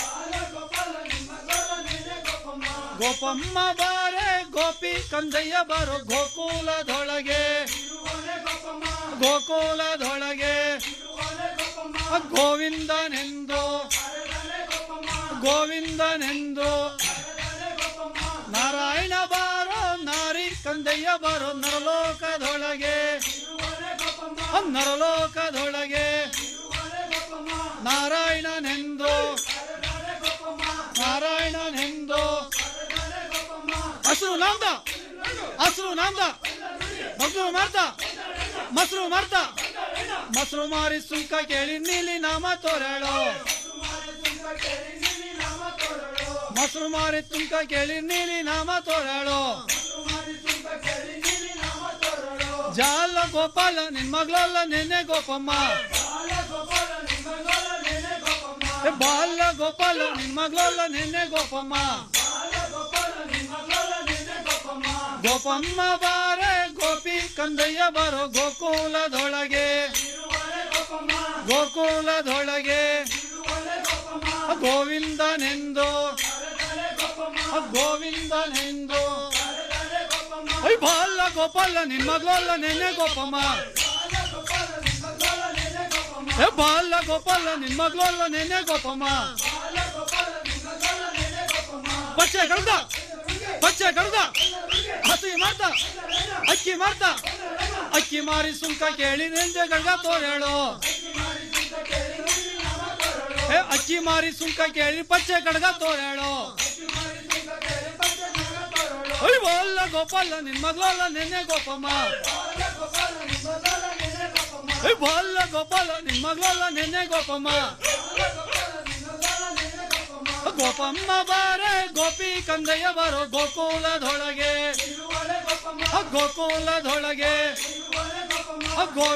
ಗೋಪಮ್ಮ ಬಾರೆ ಗೋಪಿ ಕಂದಯ್ಯ ಬಾರೋ ಗೋಕುಲದೊಳಗೆ ಗೋಕುಲದೊಳಗೆ ಗೋವಿಂದನೆಂದು ಗೋವಿಂದನೆಂದು ನಾರಾಯಣ ಬಾರೋ ನಾರಿ ಕಂದಯ್ಯ ಬಾರೋ ನರಲೋಕದೊಳಗೆ ನರಲೋಕದೊಳಗೆ ನಾರಾಯಣನೆಂದು ನಾರಾಯಣನೆಂದು ಹಸಿರು ನಾಮ್ದ ಹಸಿರು ನಾಮ್ದ ಮೊಸರು ಮಾರ್ತ ಮೊಸರು ಮಾರ್ತ ಮೊಸರು ಮಾರಿ ಸುಂಕ ಕೇಳಿ ನೀಲಿ ನಾಮ ತೋರಳು ಮೊಸರು ಮಾರಿ ತುಂಕ ಕೇಳಿ ನೀಲಿ ನಾಮ ತೋರಳು ಜಾಲ ಗೋಪಾಲ ನಿನ್ ಮಗಳಲ್ಲ ನೆನೆ ಗೋಪಮ್ಮ ಏ ಬಾಲ ಗೋಪಾಲ ನಿನ್ ಮಗಳಲ್ಲ ನೆನೆ ಗೋಪಮ್ಮ ಗೋಪಮ್ಮ ಬಾರೆ ಗೋಪಿ ಕಂದಯ್ಯ ಬರೋ ಗೋಕುಲದೊಳಗೆ ಗೋಕುಲದೊಳಗೆ ಗೋವಿಂದನೆಂದು ಗೋವಿಂದನೆಂದು ಐ ಬಾಲ ಗೋಪಾಲ ನಿನ್ ಮಗಳಲ್ಲ ನೆನೆ ಗೋಪಮ್ಮ ಏ ಬಾಲ ಗೋಪಾಲ ನಿನ್ ಮಗಳಲ್ಲ ನೆನೆ ಗೋಪಮ್ಮ ಪಚ್ಚೆ ಕಡ್ದ ಪಚ್ಚೆ ಕಡ್ದ ಹಸಿ ಮಾಡ್ದ ಅಕ್ಕಿ ಮಾಡ್ದ ಅಕ್ಕಿ ಮಾರಿ ಸುಂಕ ಕೇಳಿ ನೆಂಜೆ ಗಂಗ ತೋರೇಳು ಏ ಅಕ್ಕಿ ಮಾರಿ ಸುಂಕ ಕೇಳಿ ಪಚ್ಚೆ ಕಡ್ಗ ತೋರೇಳು ಅಯ್ಯ ಬಾಲ ಗೋಪಾಲ ನಿನ್ ಮಗಳಲ್ಲ ನೆನೆ ಗೋಪಮ್ಮ ಏ ಬಾಲ ಗೋಪಾಲ ನಿನ್ ಮಗಳಲ್ಲ ನೆನೆ ಗೋಪಮ್ಮ ಗೋಪಮ್ಮ ಬಾರೆ ಗೋಪಿ ಕಂದಯ್ಯ ಬರೋ ಗೋಕುಲದೊಳಗೆ ಗೋಕುಲದೊಳಗೆ ಗೋ